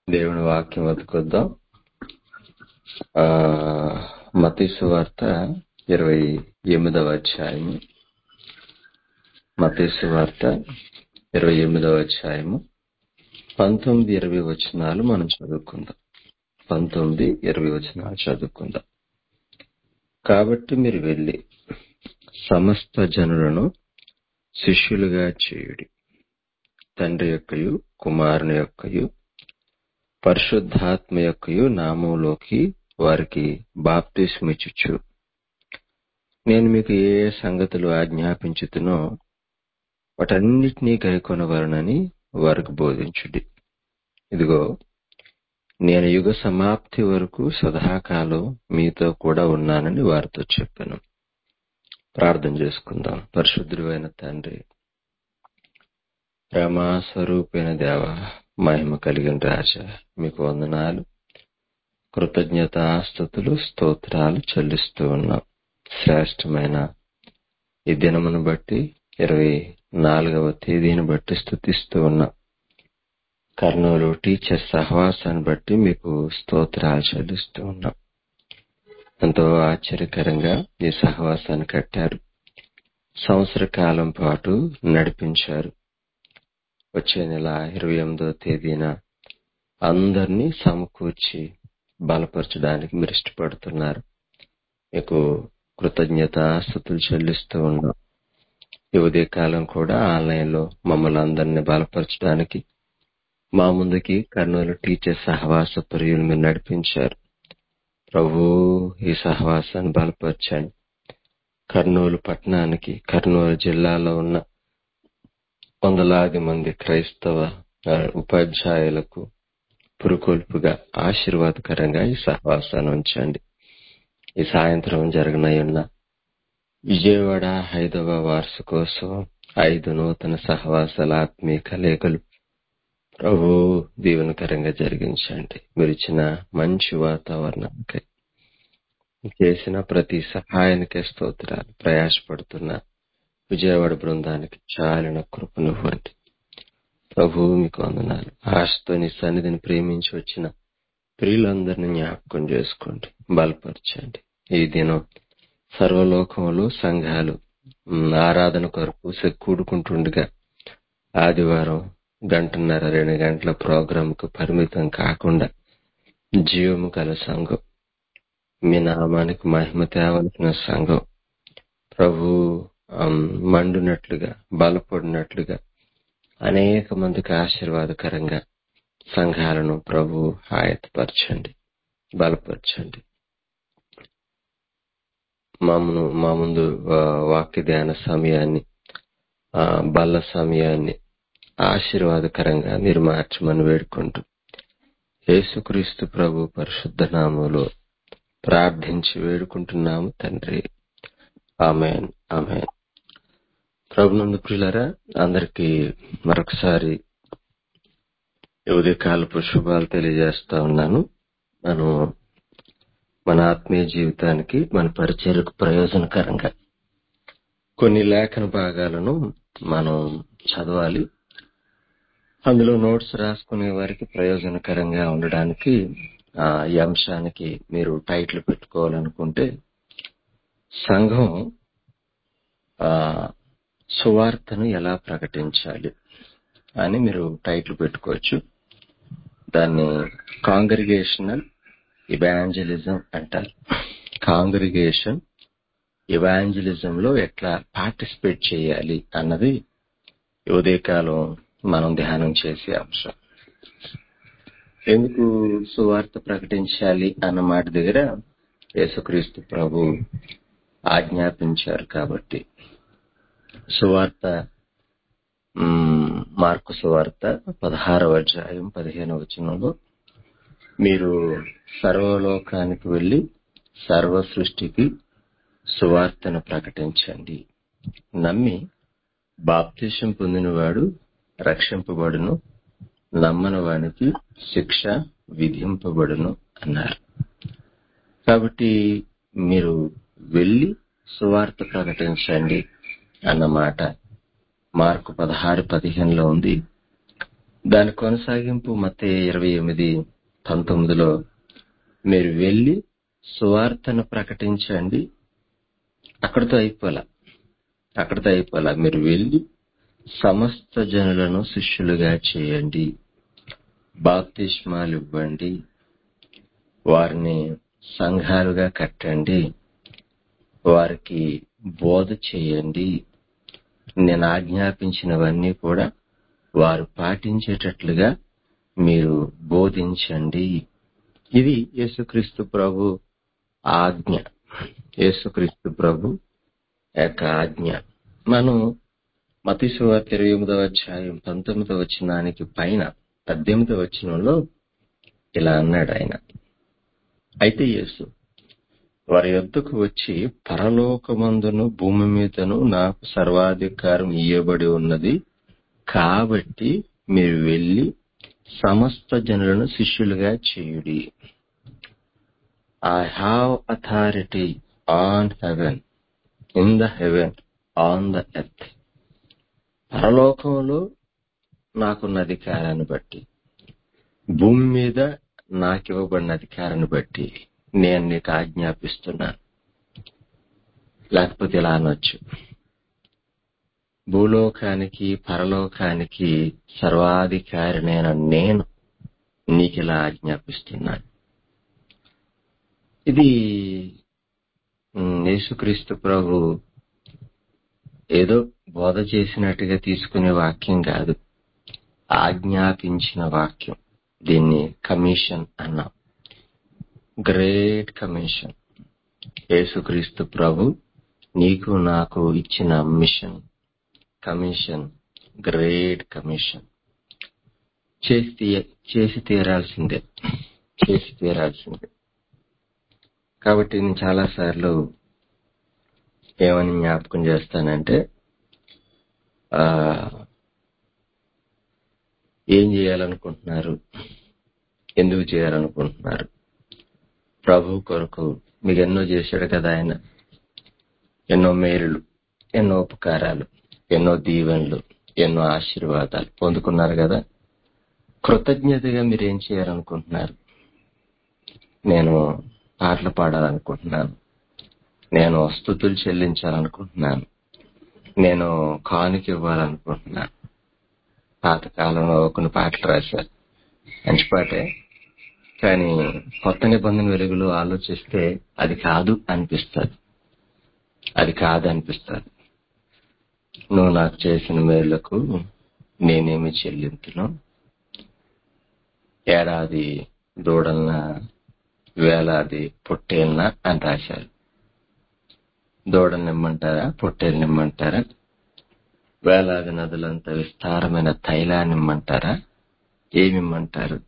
దేవుని వాక్యం వదుకొద్దాం ఆ మతీసు వార్త ఇరవై ఎనిమిదవ అధ్యాయము మతీసు వార్త ఇరవై ఎనిమిదవ అధ్యాయము పంతొమ్మిది ఇరవై వచనాలు మనం చదువుకుందాం పంతొమ్మిది ఇరవై వచనాలు చదువుకుందాం కాబట్టి మీరు వెళ్ళి సమస్త జనులను శిష్యులుగా చేయుడి తండ్రి యొక్కయు కుమారుని యొక్కయు పరిశుద్ధాత్మ యొక్కయు నామంలోకి వారికి బాప్తిస్మిచ్చుచు నేను మీకు ఏ ఏ సంగతులు ఆజ్ఞాపించుతునో వాటన్నిటినీ గైకొనవలనని వారికి బోధించుడి ఇదిగో నేను యుగ సమాప్తి వరకు సదాకాలం మీతో కూడా ఉన్నానని వారితో చెప్పాను ప్రార్థన చేసుకుందాం పరిశుద్ధుడు అయిన తండ్రి ప్రేమాస్వరూపైన దేవ మహిమ కలిగిన రాజా మీకు వందనాలు కృతజ్ఞతాస్థుతులు స్తోత్రాలు చెల్లిస్తూ ఉన్నాం శ్రేష్టమైన ఈ దినమును బట్టి ఇరవై నాలుగవ తేదీని బట్టి స్థుతిస్తూ ఉన్నాం కర్నూలు టీచర్ సహవాసాన్ని బట్టి మీకు స్తోత్రాలు చెల్లిస్తూ ఉన్నాం ఎంతో ఆశ్చర్యకరంగా ఈ సహవాసాన్ని కట్టారు సంవత్సర కాలం పాటు నడిపించారు వచ్చే నెల ఇరవై ఎనిమిదో తేదీన అందరినీ సమకూర్చి బలపరచడానికి మీరు ఇష్టపడుతున్నారు మీకు కృతజ్ఞత స్థుతులు చెల్లిస్తూ ఉన్నాం ఈ ఉదయకాలం కూడా ఆన్లైన్ లో మమ్మల్ని అందరినీ బలపరచడానికి మా ముందుకి కర్నూలు టీచర్ సహవాస ప్రియులు మీరు నడిపించారు ప్రభు ఈ సహవాసాన్ని బలపరచండి కర్నూలు పట్టణానికి కర్నూలు జిల్లాలో ఉన్న వందలాది మంది క్రైస్తవ ఉపాధ్యాయులకు పురుకొల్పుగా ఆశీర్వాదకరంగా ఈ సహవాసాన్ని ఉంచండి ఈ సాయంత్రం జరగనయున్న విజయవాడ ఐదవ వార్షికోత్సవం ఐదు నూతన సహవాసాల ఆత్మీయ కలయికలు ప్రభు దీవెనకరంగా జరిగించండి మీరు ఇచ్చిన మంచి వాతావరణానికి చేసిన ప్రతి సహాయానికే స్తోత్రాలు ప్రయాసపడుతున్న విజయవాడ బృందానికి చాలిన కృపనివ్వండి ప్రభు మీకు వందనాలు ఆశతో నీ సన్నిధిని ప్రేమించి వచ్చిన ప్రియులందరినీ జ్ఞాపకం చేసుకోండి బలపరచండి ఈ దినం సర్వలోకంలో సంఘాలు ఆరాధన కొరకు కూడుకుంటుండగా ఆదివారం గంటన్నర రెండు గంటల ప్రోగ్రాం కు పరిమితం కాకుండా జీవము గల సంఘం మీ నామానికి మహిమ తేవలసిన సంఘం ప్రభు మండునట్లుగా బలపడినట్లుగా అనేక మందికి ఆశీర్వాదకరంగా సంఘాలను ప్రభు ఆయతపరచండి బలపరచండి మామును మా ముందు వాక్య ధ్యాన సమయాన్ని బల్ల సమయాన్ని ఆశీర్వాదకరంగా మీరు మార్చమని వేడుకుంటూ యేసుక్రీస్తు ప్రభు పరిశుద్ధ నామంలో ప్రార్థించి వేడుకుంటున్నాము తండ్రి ఆమెన్ ఆమెన్ ప్రభునందు ప్రియులరా అందరికీ మరొకసారి ఉదయకాలపు శుభాలు తెలియజేస్తా ఉన్నాను మనం మన ఆత్మీయ జీవితానికి మన పరిచయకు ప్రయోజనకరంగా కొన్ని లేఖన భాగాలను మనం చదవాలి అందులో నోట్స్ రాసుకునే వారికి ప్రయోజనకరంగా ఉండడానికి ఈ అంశానికి మీరు టైటిల్ పెట్టుకోవాలనుకుంటే సంఘం సువార్తను ఎలా ప్రకటించాలి అని మీరు టైటిల్ పెట్టుకోవచ్చు దాన్ని కాంగ్రిగేషనల్ ఇవాంజలిజం అంటారు కాంగ్రిగేషన్ ఇవాంజలిజం లో ఎట్లా పార్టిసిపేట్ చేయాలి అన్నది ఉదయకాలం మనం ధ్యానం చేసే అంశం ఎందుకు సువార్త ప్రకటించాలి అన్న మాట దగ్గర యేసుక్రీస్తు ప్రభు ఆజ్ఞాపించారు కాబట్టి సువార్త మార్కు సువార్త పదహారవ అధ్యాయం పదిహేనవ వచనంలో మీరు సర్వలోకానికి వెళ్లి సర్వ సృష్టికి సువార్తను ప్రకటించండి నమ్మి బాప్తిషం పొందినవాడు రక్షింపబడును నమ్మని వానికి శిక్ష విధింపబడును అన్నారు కాబట్టి మీరు వెళ్లి సువార్త ప్రకటించండి అన్నమాట మార్కు పదహారు పదిహేనులో ఉంది దాని కొనసాగింపు మతే ఇరవై ఎనిమిది పంతొమ్మిదిలో మీరు వెళ్లి సువార్తను ప్రకటించండి అక్కడితో అయిపోలా అక్కడితో అయిపోలా మీరు వెళ్లి సమస్త జనులను శిష్యులుగా చేయండి బాప్తిష్మాలు ఇవ్వండి వారిని సంఘాలుగా కట్టండి వారికి బోధ చేయండి నేను ఆజ్ఞాపించినవన్నీ కూడా వారు పాటించేటట్లుగా మీరు బోధించండి ఇది యేసుక్రీస్తు ప్రభు ఆజ్ఞ యేసుక్రీస్తు ప్రభు యొక్క ఆజ్ఞ మనం మతిసువార్త ఇరవై ఎనిమిదవ అధ్యాయం పంతొమ్మిదవ వచనానికి పైన పద్దెనిమిదవ వచనంలో ఇలా అన్నాడు ఆయన అయితే యేసు వారి యొద్దకు వచ్చి పరలోకమందును భూమి మీదను నాకు సర్వాధికారం ఇయ్యబడి ఉన్నది కాబట్టి మీరు వెళ్లి సమస్త జనులను శిష్యులుగా చేయుడి I have authority on heaven in the heaven on the earth పరలోకంలో నాకున్న అధికారాన్ని బట్టి భూమి మీద నాకివ్వబడిన అధికారాన్ని బట్టి నేను నీకు ఆజ్ఞాపిస్తున్నాను లేకపోతే ఇలా అనొచ్చు భూలోకానికి పరలోకానికి సర్వాధికారినైన నేను నీకు ఇలా ఆజ్ఞాపిస్తున్నాను ఇది ఉమ్, యేసుక్రీస్తు ప్రభు ఏదో బోధ చేసినట్టుగా తీసుకునే వాక్యం కాదు ఆజ్ఞాపించిన వాక్యం దీన్ని కమిషన్ అన్నాం గ్రేట్ కమిషన్ యేసుక్రీస్తు ప్రభు నీకు నాకు ఇచ్చిన మిషన్ కమిషన్ గ్రేట్ కమిషన్ చేసి తీయ- చేసి తీరాల్సిందే చేసి తీరాల్సిందే కాబట్టి నేను చాలా సార్లు ఏమని జ్ఞాపకం చేస్తానంటే ఆ ఏం చేయాలనుకుంటున్నారు ఎందుకు చేయాలనుకుంటున్నారు ప్రభు కొరకు మీకు ఎన్నో చేశాడు కదా ఆయన ఎన్నో మేలులు ఎన్నో ఉపకారాలు ఎన్నో దీవెనలు ఎన్నో ఆశీర్వాదాలు పొందుకున్నారు కదా కృతజ్ఞతగా మీరు ఏం చేయాలనుకుంటున్నారు నేను పాటలు పాడాలనుకుంటున్నాను నేను స్థుతులు చెల్లించాలనుకుంటున్నాను నేను కానుక ఇవ్వాలనుకుంటున్నాను పాతకాలంలో కొన్ని పాటలు రాశారు మంచి పాటే కానీ కొత్త నిబంధన వెలుగులో ఆలోచిస్తే అది కాదు అనిపిస్తుంది అది కాదు అనిపిస్తుంది నువ్వు నాకు చేసిన మేళ్లకు నేనేమి చెల్లింతును ఏడాది దూడలన వేలాది పొట్టేలన అని రాశారు దూడలు నిమ్మంటారా పొట్టేలు నిమ్మంటారా వేలాది నదులంత విస్తారమైన తైలాన్ని ఇమ్మంటారా ఏమి ఇమ్మంటారు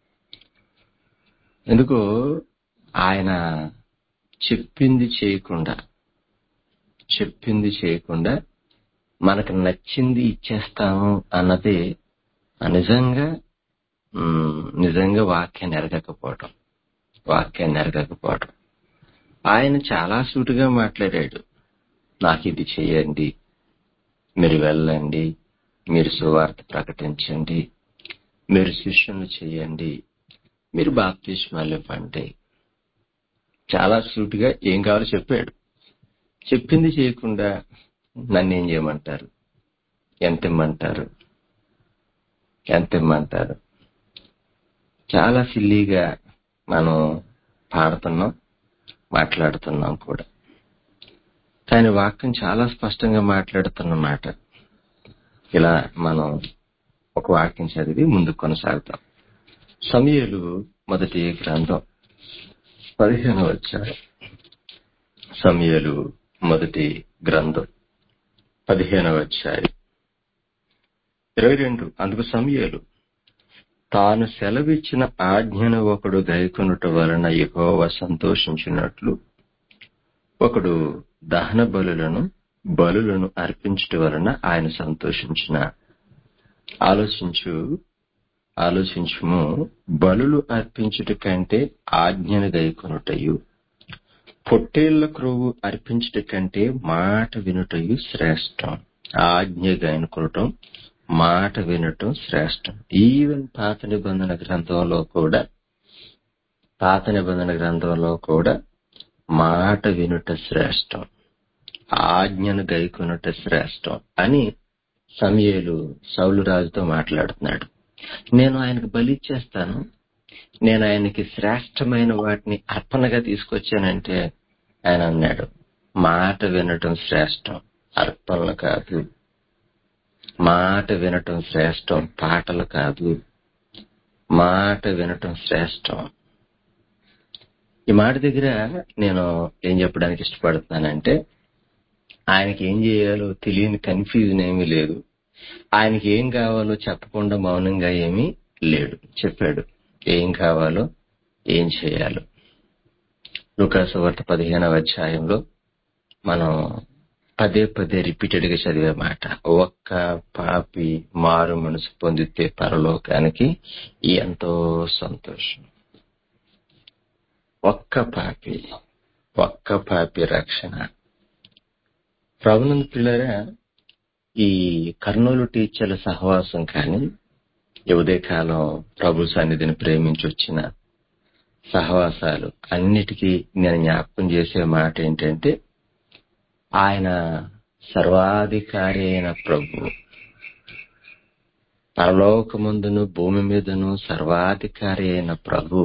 ఎందుకు ఆయన చెప్పింది చేయకుండా చెప్పింది చేయకుండా మనకు నచ్చింది ఇచ్చేస్తాము అన్నది నిజంగా ఉమ్, నిజంగా వాక్యాన్ని ఎరగకపోవటం వాక్యాన్ని ఎరగకపోవటం ఆయన చాలా సూటిగా మాట్లాడాడు నాకు ఇది చేయండి మీరు వెళ్ళండి మీరు సువార్త ప్రకటించండి మీరు శిష్యులు చేయండి మీరు బాప్తిష్మాలు ఇవ్వండి చాలా సూటిగా ఏం కావాలో చెప్పాడు చెప్పింది చేయకుండా నన్ను ఏం చేయమంటారు ఎంత ఇమ్మంటారు ఎంత ఇమ్మంటారు చాలా సిల్లీగా మనం పాడుతున్నాం మాట్లాడుతున్నాం కూడా కానీ వాక్యం చాలా స్పష్టంగా మాట్లాడుతున్న మాట ఇలా మనం ఒక వాక్యం చదివి ముందుకు కొనసాగుతాం సమయలు మొదటి గ్రంథం పదిహేను వచ్చారు సమయలు మొదటి గ్రంథం పదిహేనవ అధ్యాయం ఇరవై రెండు అందుకు సమయలు తాను సెలవిచ్చిన ఆజ్ఞను ఒకడు గైకొనుట వలన యెహోవ సంతోషించినట్లు ఒకడు దహన బలులను బలులను అర్పించుట వలన ఆయన సంతోషించిన ఆలోచించు ఆలోచించుము బలులు అర్పించుట కంటే ఆజ్ఞను గైకొనుటయు పొట్టేళ్ల క్రొవ్వు అర్పించుట కంటే మాట వినుటయు శ్రేష్టం ఆజ్ఞ గైనుకొనటం మాట వినటం శ్రేష్టం ఈవెన్ పాత నిబంధన గ్రంథంలో కూడా పాత నిబంధన గ్రంథంలో కూడా మాట వినుట శ్రేష్టం ఆజ్ఞను గైకొనుట శ్రేష్టం అని సమయేలు సౌలు రాజుతో మాట్లాడుతున్నాడు నేను ఆయనకు బలిచ్చేస్తాను నేను ఆయనకి శ్రేష్టమైన వాటిని అర్పణగా తీసుకొచ్చానంటే ఆయన అన్నాడు మాట వినటం శ్రేష్టం అర్పణలు కాదు మాట వినటం శ్రేష్టం పాటలు కాదు మాట వినటం శ్రేష్టం ఈ మాట దగ్గర నేను ఏం చెప్పడానికి ఇష్టపడుతున్నానంటే ఆయనకి ఏం చేయాలో తెలియని కన్ఫ్యూజన్ ఏమీ లేదు ఆయనకి ఏం కావాలో చెప్పకుండా మౌనంగా ఏమీ లేడు చెప్పాడు ఏం కావాలో ఏం చేయాలో లుకాసు వార్త పదిహేనవ అధ్యాయంలో మనం పదే పదే రిపీటెడ్ గా చదివే మాట ఒక్క పాపి మారు మనసు పొందితే పరలోకానికి ఎంతో సంతోషం ఒక్క పాపి ఒక్క పాపి రక్షణ ప్రభునందు పిల్లరా ఈ కర్నూలు టీచర్ల సహవాసం కానీ ఈ ఉదయకాలం ప్రభు సన్నిధిని ప్రేమించి వచ్చిన సహవాసాలు అన్నిటికీ నేను జ్ఞాపకం చేసే మాట ఏంటంటే ఆయన సర్వాధికారి అయిన ప్రభు పరలోకమందును భూమి మీదను సర్వాధికారి అయిన ప్రభు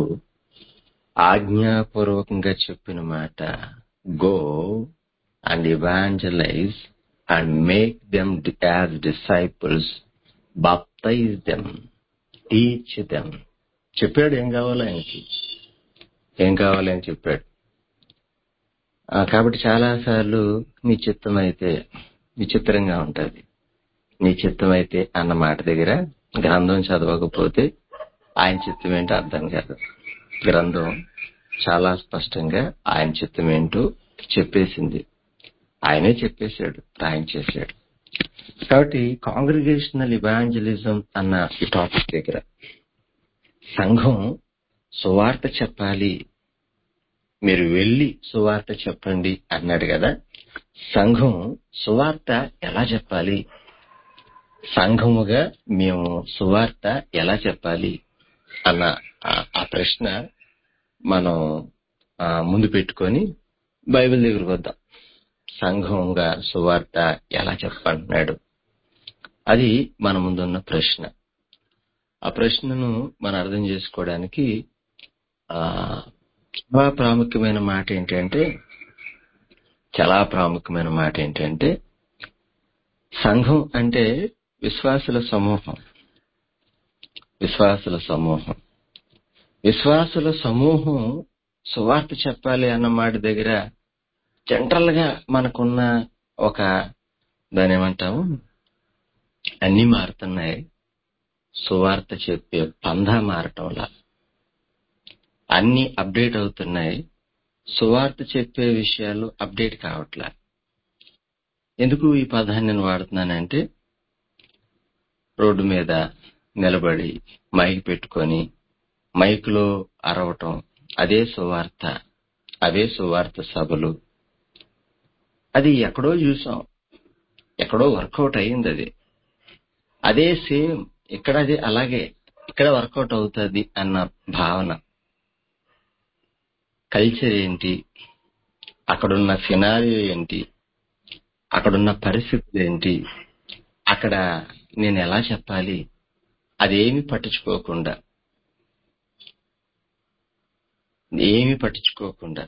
ఆజ్ఞాపూర్వకంగా చెప్పిన మాట go and evangelize and make them as disciples baptize them teach them చెప్పాడు ఏం కావాలో ఆయనకి ఏం కావాలని చెప్పాడు ఆ, కాబట్టి చాలా సార్లు నీ చిత్తం అయితే విచిత్రంగా ఉంటది నీ చిత్తం అయితే అన్న మాట దగ్గర గ్రంథం చదవకపోతే ఆయన చిత్తం ఏంటో అర్థం కాదు గ్రంథం చాలా స్పష్టంగా ఆయన చిత్తం ఏంటో చెప్పేసింది ఆయనే చెప్పేశాడు ఆయన చేశాడు కాబట్టి కాంగ్రిగేషనల్ ఇవాంజలిజం అన్న ఈ టాపిక్ దగ్గర సంఘం సువార్త చెప్పాలి మీరు వెళ్ళి సువార్త చెప్పండి అన్నాడు కదా సంఘం సువార్త ఎలా చెప్పాలి సంఘముగా మేము సువార్త ఎలా చెప్పాలి అన్న ఆ- ఆ ప్రశ్న మనం ఆ, ముందు పెట్టుకొని బైబిల్ దగ్గరకు వద్దాం సంఘంగా సువార్త ఎలా చెప్పంటున్నాడు అది మన ముందున్న ప్రశ్న ఆ ప్రశ్నను మనం అర్థం చేసుకోవడానికి ఆ చాలా ప్రాముఖ్యమైన మాట ఏంటంటే చాలా ప్రాముఖ్యమైన మాట ఏంటంటే సంఘం అంటే విశ్వాసుల సమూహం విశ్వాసుల సమూహం విశ్వాసుల సమూహం సువార్త చెప్పాలి అన్న మాట దగ్గర జనరల్ గా మనకున్న ఒక దాని ఏమంటాము అన్ని మారుతున్నాయి సువార్త చెప్పే పందా మారటంలా అన్ని అప్డేట్ అవుతున్నాయి సువార్త చెప్పే విషయాలు అప్డేట్ కావట్లా ఎందుకు ఈ పదాన్ని నేను వాడుతున్నానంటే రోడ్డు మీద నిలబడి మైక్ పెట్టుకొని మైక్లో అరవటం అదే సువార్త అవే సువార్త సభలు అది ఎక్కడో చూసాం ఎక్కడో వర్కౌట్ అయ్యింది అది అదే సేమ్ ఇక్కడ అది అలాగే ఇక్కడ వర్కౌట్ అవుతుంది అన్న భావన కల్చర్ ఏంటి అక్కడున్న సినారియో ఏంటి అక్కడున్న పరిస్థితులు ఏంటి అక్కడ నేను ఎలా చెప్పాలి అదేమి పట్టించుకోకుండా ఏమి పట్టించుకోకుండా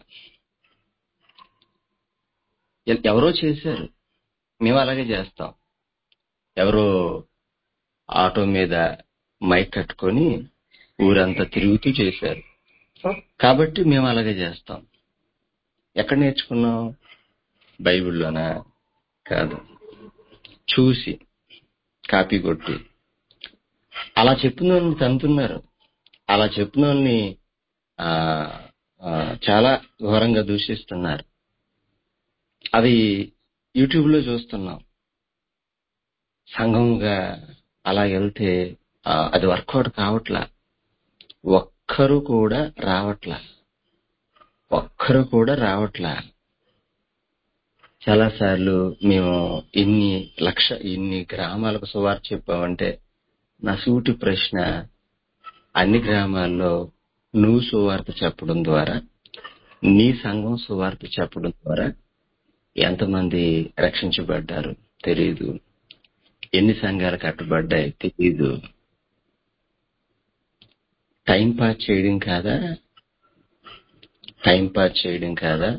ఎ- ఎవరో చేశారు మేము అలాగే చేస్తాం ఎవరో ఆటో మీద మైక్ కట్టుకొని ఊరంతా తిరుగుతూ చేశారు కాబట్టి మేము అలాగే చేస్తాం ఎక్కడ నేర్చుకున్నాం బైబిల్లోనా కాదు చూసి కాపీ కొట్టి అలా చెప్పిన వాళ్ళని తంతున్నారు అలా చెప్పిన వాళ్ళని ఆ, ఆ, చాలా ఘోరంగా దూషిస్తున్నారు అది యూట్యూబ్ లో చూస్తున్నాం సంఘంగా అలా వెళ్తే ఆ, అది వర్కౌట్ కావట్లా ఒక్కరు కూడా రావట్లా ఒక్కరు కూడా రావట్లా చాలా సార్లు మేము ఇన్ని లక్ష ఇన్ని గ్రామాలకు సువార్త చెప్పామంటే నా సూటి ప్రశ్న అన్ని గ్రామాల్లో నువ్వు సువార్త చెప్పడం ద్వారా నీ సంఘం సువార్త చెప్పడం ద్వారా ఎంతమంది రక్షించబడ్డారు తెలియదు ఎన్ని సంఘాలు కట్టబడ్డాయి తెలియదు టైం పాస్ చేయడం కాదా టైం పాస్ చేయడం కాదా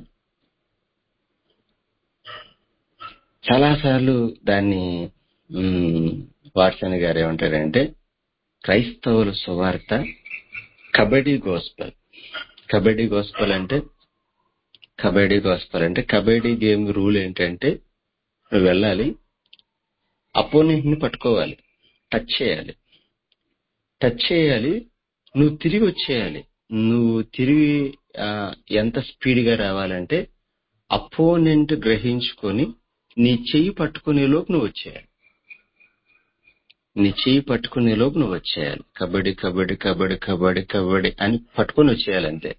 చాలా సార్లు దాన్ని మ్, వాట్సన్ గారు ఏమంటారంటే క్రైస్తవుల సువార్త కబడ్డీ గోస్పల్ కబడ్డీ గోస్పల్ అంటే కబడ్డీ గోస్పల్ అంటే కబడ్డీ గేమ్ రూల్ ఏంటంటే నువ్వు వెళ్ళాలి అపోనెంట్ ని పట్టుకోవాలి టచ్ చేయాలి టచ్ చేయాలి నువ్వు తిరిగి వచ్చేయాలి నువ్వు తిరిగి ఆ, ఎంత స్పీడ్ గా రావాలంటే అపోనెంట్ గ్రహించుకొని నీ చెయ్యి పట్టుకునే లోపు నువ్వు వచ్చేయాలి నీ చెయ్యి పట్టుకునే లోపు నువ్వు వచ్చేయాలి కబడ్డీ కబడ్డీ కబడ్డీ కబడ్డీ కబడ్డీ అని పట్టుకొని వచ్చేయాలి అంతే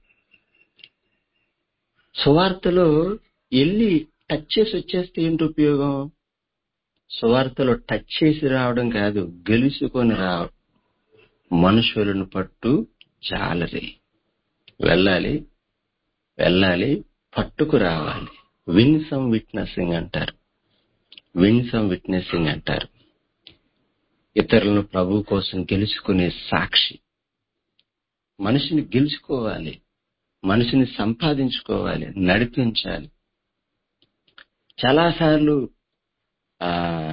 సువార్తలో వెళ్ళి టచ్ చేసి వచ్చేస్తే ఏంటి ఉపయోగం సువార్తలో టచ్ చేసి రావడం కాదు గెలుచుకొని రావడం మనుషులను పట్టు జాలరి వెళ్ళాలి వెళ్ళాలి పట్టుకు రావాలి విన్ సమ్ విట్నెసింగ్ అంటారు విన్ సమ్ విట్నెసింగ్ అంటారు ఇతరులను ప్రభు కోసం గెలుచుకునే సాక్షి మనిషిని గెలుచుకోవాలి మనిషిని సంపాదించుకోవాలి నడిపించాలి చాలాసార్లు ఆ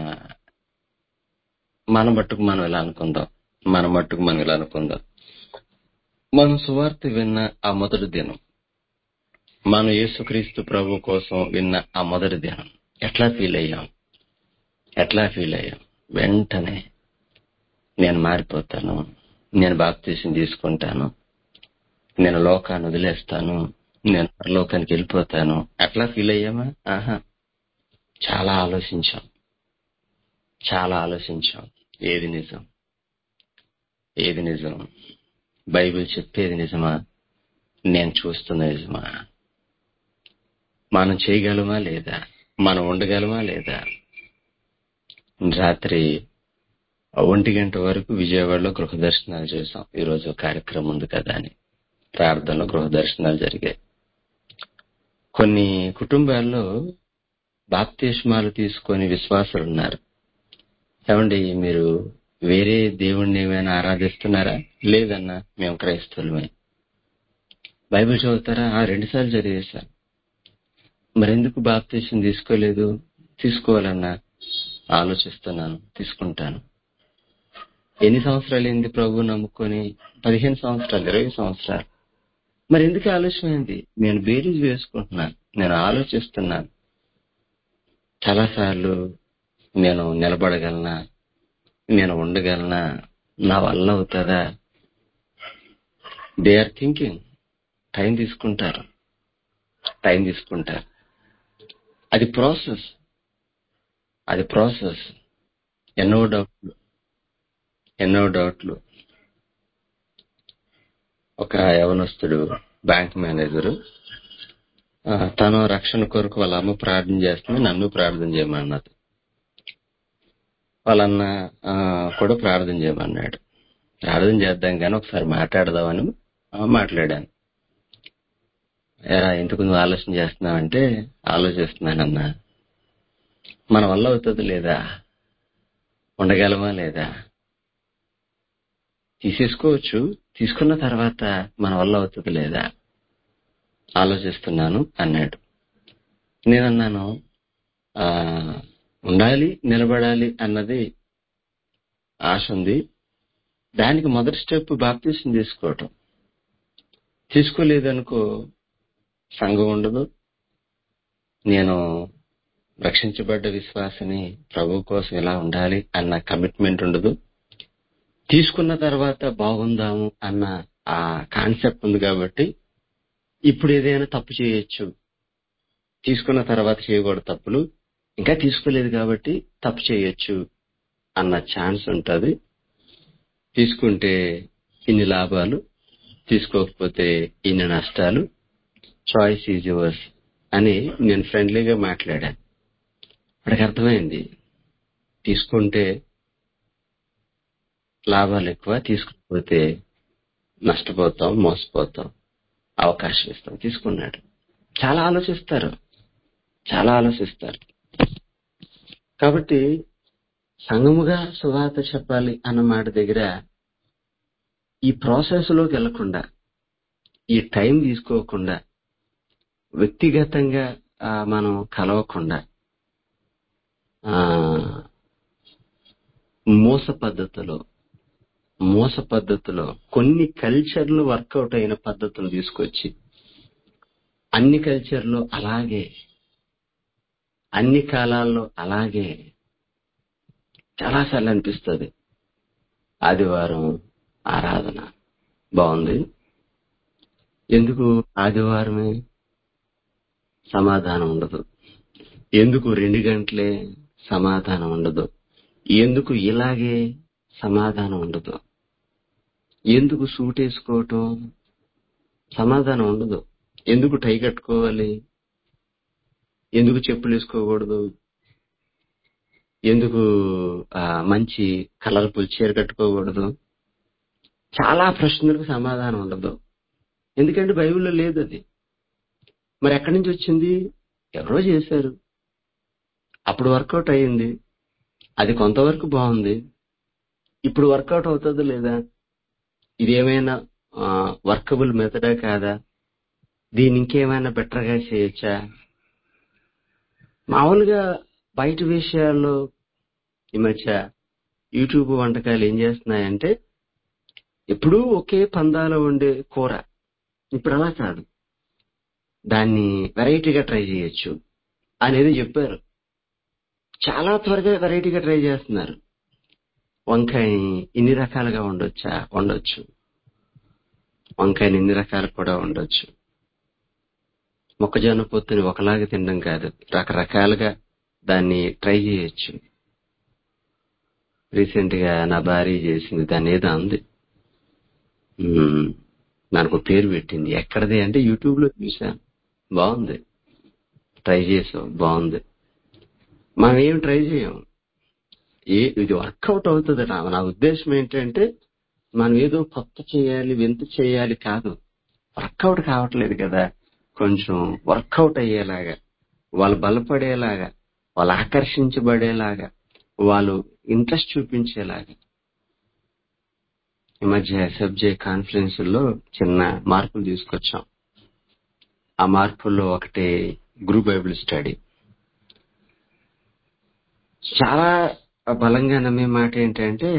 మన మట్టుకు మనం ఇలా అనుకుందాం మన మట్టుకు మనం ఇలా అనుకుందాం మనం సువార్త విన్న ఆ మొదటి దినం మనం యేసుక్రీస్తు ప్రభు కోసం విన్న ఆ మొదటి దినం ఎట్లా ఫీల్ అయ్యాం ఎట్లా ఫీల్ అయ్యాం వెంటనే నేను మారిపోతాను నేను బాప్తీసం తీసుకుంటాను నేను లోకాన్ని వదిలేస్తాను నేను పరలోకానికి వెళ్ళిపోతాను అట్లా ఫీల్ అయ్యామా ఆహా చాలా ఆలోచించాం చాలా ఆలోచించాం ఏది నిజం ఏది నిజం బైబిల్ చెప్పేది నిజమా నేను చూస్తున్న నిజమా మనం చేయగలమా లేదా మనం ఉండగలమా లేదా రాత్రి ఒంటి గంట వరకు విజయవాడలో గృహ దర్శనాలు చేశాం ఈ రోజు కార్యక్రమం ఉంది కదా అని ప్రార్థనలో గృహ దర్శనాలు జరిగాయి కొన్ని కుటుంబాల్లో బాప్తిష్మాలు తీసుకొని విశ్వాసులు ఉన్నారు ఏమండి మీరు వేరే దేవుణ్ణి ఏమైనా ఆరాధిస్తున్నారా లేదన్నా మేము క్రైస్తవులమే బైబిల్ చదువుతారా ఆ రెండు సార్లు చదివేశాను మరెందుకు బాప్తీసం తీసుకోలేదు తీసుకోవాలన్నా ఆలోచిస్తున్నాను తీసుకుంటాను ఎన్ని సంవత్సరాలు ఏంది ప్రభు నమ్ముకొని పదిహేను సంవత్సరాలు ఇరవై సంవత్సరాలు మరి ఎందుకు ఆలస్యమైంది నేను బేరీజ్ వేసుకుంటున్నాను నేను ఆలోచిస్తున్నాను చాలాసార్లు నేను నిలబడగలనా నేను ఉండగలనా నా వల్ల అవుతుందా దే ఆర్ థింకింగ్ టైం తీసుకుంటారు టైం తీసుకుంటారు అది ప్రాసెస్ అది ప్రాసెస్ ఎన్నో డౌట్లు ఎన్నో డౌట్లు ఒక యవనస్తుడు బ్యాంక్ మేనేజరు ఆ, తను రక్షణ కొరకు వాళ్ళ అమ్మ ప్రార్థన చేస్తుంది నన్ను ప్రార్థన చేయమన్నది వాళ్ళన్న ఆ, కూడా ప్రార్థన చేయమన్నాడు ప్రార్థన చేద్దాం కానీ ఒకసారి మాట్లాడదామని ఆ, మాట్లాడాను ఎరా ఎందుకు నువ్వు ఆలోచన చేస్తున్నావంటే ఆలోచిస్తున్నానన్నా మన వల్ల అవుతుంది లేదా ఉండగలమా లేదా తీసేసుకోవచ్చు తీసుకున్న తర్వాత మన వల్ల అవుతుంది లేదా ఆలోచిస్తున్నాను అన్నాడు నేనన్నాను ఆ, ఉండాలి నిలబడాలి అన్నది ఆశ ఉంది దానికి మొదటి స్టెప్ బాప్తీసం తీసుకోవటం తీసుకోలేదనుకో సంఘం ఉండదు నేను రక్షించబడ్డ విశ్వాసని ప్రభు కోసం ఇలా ఉండాలి అన్న కమిట్మెంట్ ఉండదు తీసుకున్న తర్వాత బాగుందాము అన్న ఆ కాన్సెప్ట్ ఉంది కాబట్టి ఇప్పుడు ఏదైనా తప్పు చేయొచ్చు తీసుకున్న తర్వాత చేయకూడదు తప్పులు ఇంకా తీసుకోలేదు కాబట్టి తప్పు చేయొచ్చు అన్న ఛాన్స్ ఉంటది తీసుకుంటే ఇన్ని లాభాలు తీసుకోకపోతే ఇన్ని నష్టాలు చాయిస్ ఈజ్ యువర్స్ అని నేను ఫ్రెండ్లీగా మాట్లాడాను వాడికి అర్థమైంది తీసుకుంటే లాభాలు ఎక్కువ తీసుకుపోతే నష్టపోతాం మోసపోతాం అవకాశం ఇస్తాం తీసుకున్నాడు చాలా ఆలోచిస్తారు చాలా ఆలోచిస్తారు కాబట్టి సంఘముగా సువార్త చెప్పాలి అన్న మాట దగ్గర ఈ ప్రాసెస్ లోకి వెళ్లకుండా ఈ టైం తీసుకోకుండా వ్యక్తిగతంగా ఆ, మనం కలవకుండా ఆ మోస పద్ధతిలో మోస పద్ధతిలో కొన్ని కల్చర్లు వర్కౌట్ అయిన పద్ధతులు తీసుకొచ్చి అన్ని కల్చర్లు అలాగే అన్ని కాలాల్లో అలాగే చాలాసార్లు అనిపిస్తుంది ఆదివారం ఆరాధన బాగుంది ఎందుకు ఆదివారమే సమాధానం ఉండదు ఎందుకు రెండు గంటలే సమాధానం ఉండదు ఎందుకు ఇలాగే సమాధానం ఉండదు ఎందుకు సూట్ వేసుకోవటం సమాధానం ఉండదు ఎందుకు టై కట్టుకోవాలి ఎందుకు చెప్పులు వేసుకోకూడదు ఎందుకు ఆ, మంచి కలర్ఫుల్ చీర కట్టుకోకూడదు చాలా ప్రశ్నలకు సమాధానం ఉండదు ఎందుకంటే బైబిల్లో లేదు అది మరి ఎక్కడి నుంచి వచ్చింది ఎవరో చేశారు అప్పుడు వర్కౌట్ అయ్యింది అది కొంతవరకు బాగుంది ఇప్పుడు వర్కౌట్ అవుతుందో లేదా ఇది ఏమైనా వర్కబుల్ మెథడా కాదా దీన్ని ఇంకేమైనా బెటర్ గా చేయొచ్చా మామూలుగా బయట విషయాల్లో ఈ మధ్య యూట్యూబ్ వంటకాలు ఏం చేస్తున్నాయంటే ఎప్పుడూ ఒకే పందాలో ఉండే కూర ఇప్పుడు అలా కాదు దాన్ని వెరైటీగా ట్రై చేయొచ్చు అనేది చెప్పారు చాలా త్వరగా వెరైటీగా ట్రై చేస్తున్నారు వంకాయని ఇన్ని రకాలుగా ఉండొచ్చా ఉండొచ్చు వంకాయని ఇన్ని రకాలు కూడా ఉండొచ్చు మొక్కజొన్న పొత్తుని ఒకలాగా తినడం కాదు రకరకాలుగా దాన్ని ట్రై చేయొచ్చు రీసెంట్ గా నా భార్య చేసింది దాన్ని ఏదో అంది మ్మ్. దానికి ఒక పేరు పెట్టింది ఎక్కడది అంటే యూట్యూబ్ లో చూశాను బాగుంది ట్రై చేసాం బాగుంది మనం ఏం ట్రై చేయం ఏ ఇది వర్కౌట్ అవుతుంది నా నా ఉద్దేశం ఏంటంటే మనం ఏదో కొత్త చేయాలి వింత చేయాలి కాదు వర్కౌట్ కావట్లేదు కదా కొంచెం వర్కౌట్ అయ్యేలాగా వాళ్ళు బలపడేలాగా వాళ్ళు ఆకర్షించబడేలాగా వాళ్ళు ఇంట్రెస్ట్ చూపించేలాగా ఈ మధ్య ఎస్ఎఫ్జే కాన్ఫరెన్స్ లో చిన్న మార్పులు తీసుకొచ్చాం ఆ మార్పుల్లో ఒకటి గ్రూప్ బైబిల్ స్టడీ చాలా బలంగా నమ్మే మాట ఏంటంటే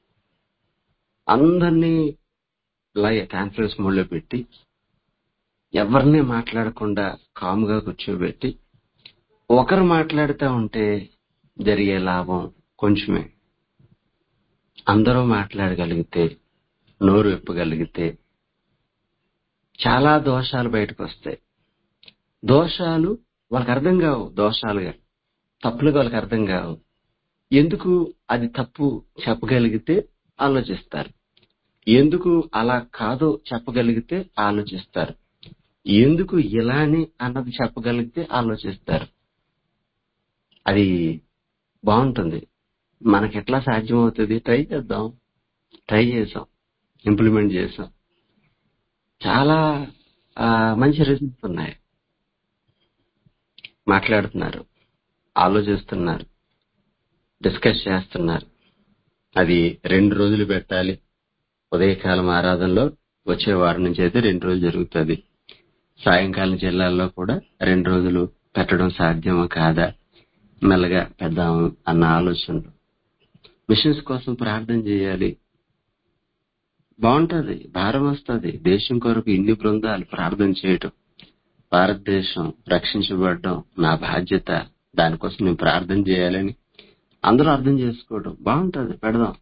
అందరినీ ఇలాగే కాన్ఫరెన్స్ మోడ్ లో పెట్టి ఎవరిని మాట్లాడకుండా కాముగా కూర్చోబెట్టి ఒకరు మాట్లాడుతూ ఉంటే జరిగే లాభం కొంచెమే అందరూ మాట్లాడగలిగితే నోరు విప్పగలిగితే చాలా దోషాలు బయటకు వస్తాయి దోషాలు వాళ్ళకి అర్థం కావు దోషాలుగా తప్పులుగా వాళ్ళకి అర్థం కావు ఎందుకు అది తప్పు చెప్పగలిగితే ఆలోచిస్తారు ఎందుకు అలా కాదో చెప్పగలిగితే ఆలోచిస్తారు ఎందుకు ఇలానే అన్నది చెప్పగలిగితే ఆలోచిస్తారు అది బాగుంటుంది మనకి ఎట్లా సాధ్యమవుతుంది ట్రై చేద్దాం ట్రై చేసాం ఇంప్లిమెంట్ చేసాం చాలా ఆ, మంచి రిజల్ట్స్ ఉన్నాయి మాట్లాడుతున్నారు ఆలోచిస్తున్నారు డిస్కస్ చేస్తున్నారు అది రెండు రోజులు పెట్టాలి ఉదయకాలం ఆరాధనలో వచ్చే వారం నుంచి అయితే రెండు రోజులు జరుగుతుంది సాయంకాలం జిల్లాల్లో కూడా రెండు రోజులు పెట్టడం సాధ్యమా కాదా మెల్లగా పెద్దాము అన్న ఆలోచనలు మిషన్స్ కోసం ప్రార్థన చేయాలి బాగుంటది భారం వస్తుంది దేశం కొరకు ఇన్ని బృందాలు ప్రార్థన చేయటం భారతదేశం రక్షించబడడం నా బాధ్యత దానికోసం నేను ప్రార్థన చేయాలని అందరూ అర్థం చేసుకోవడం బాగుంటది పెడదాం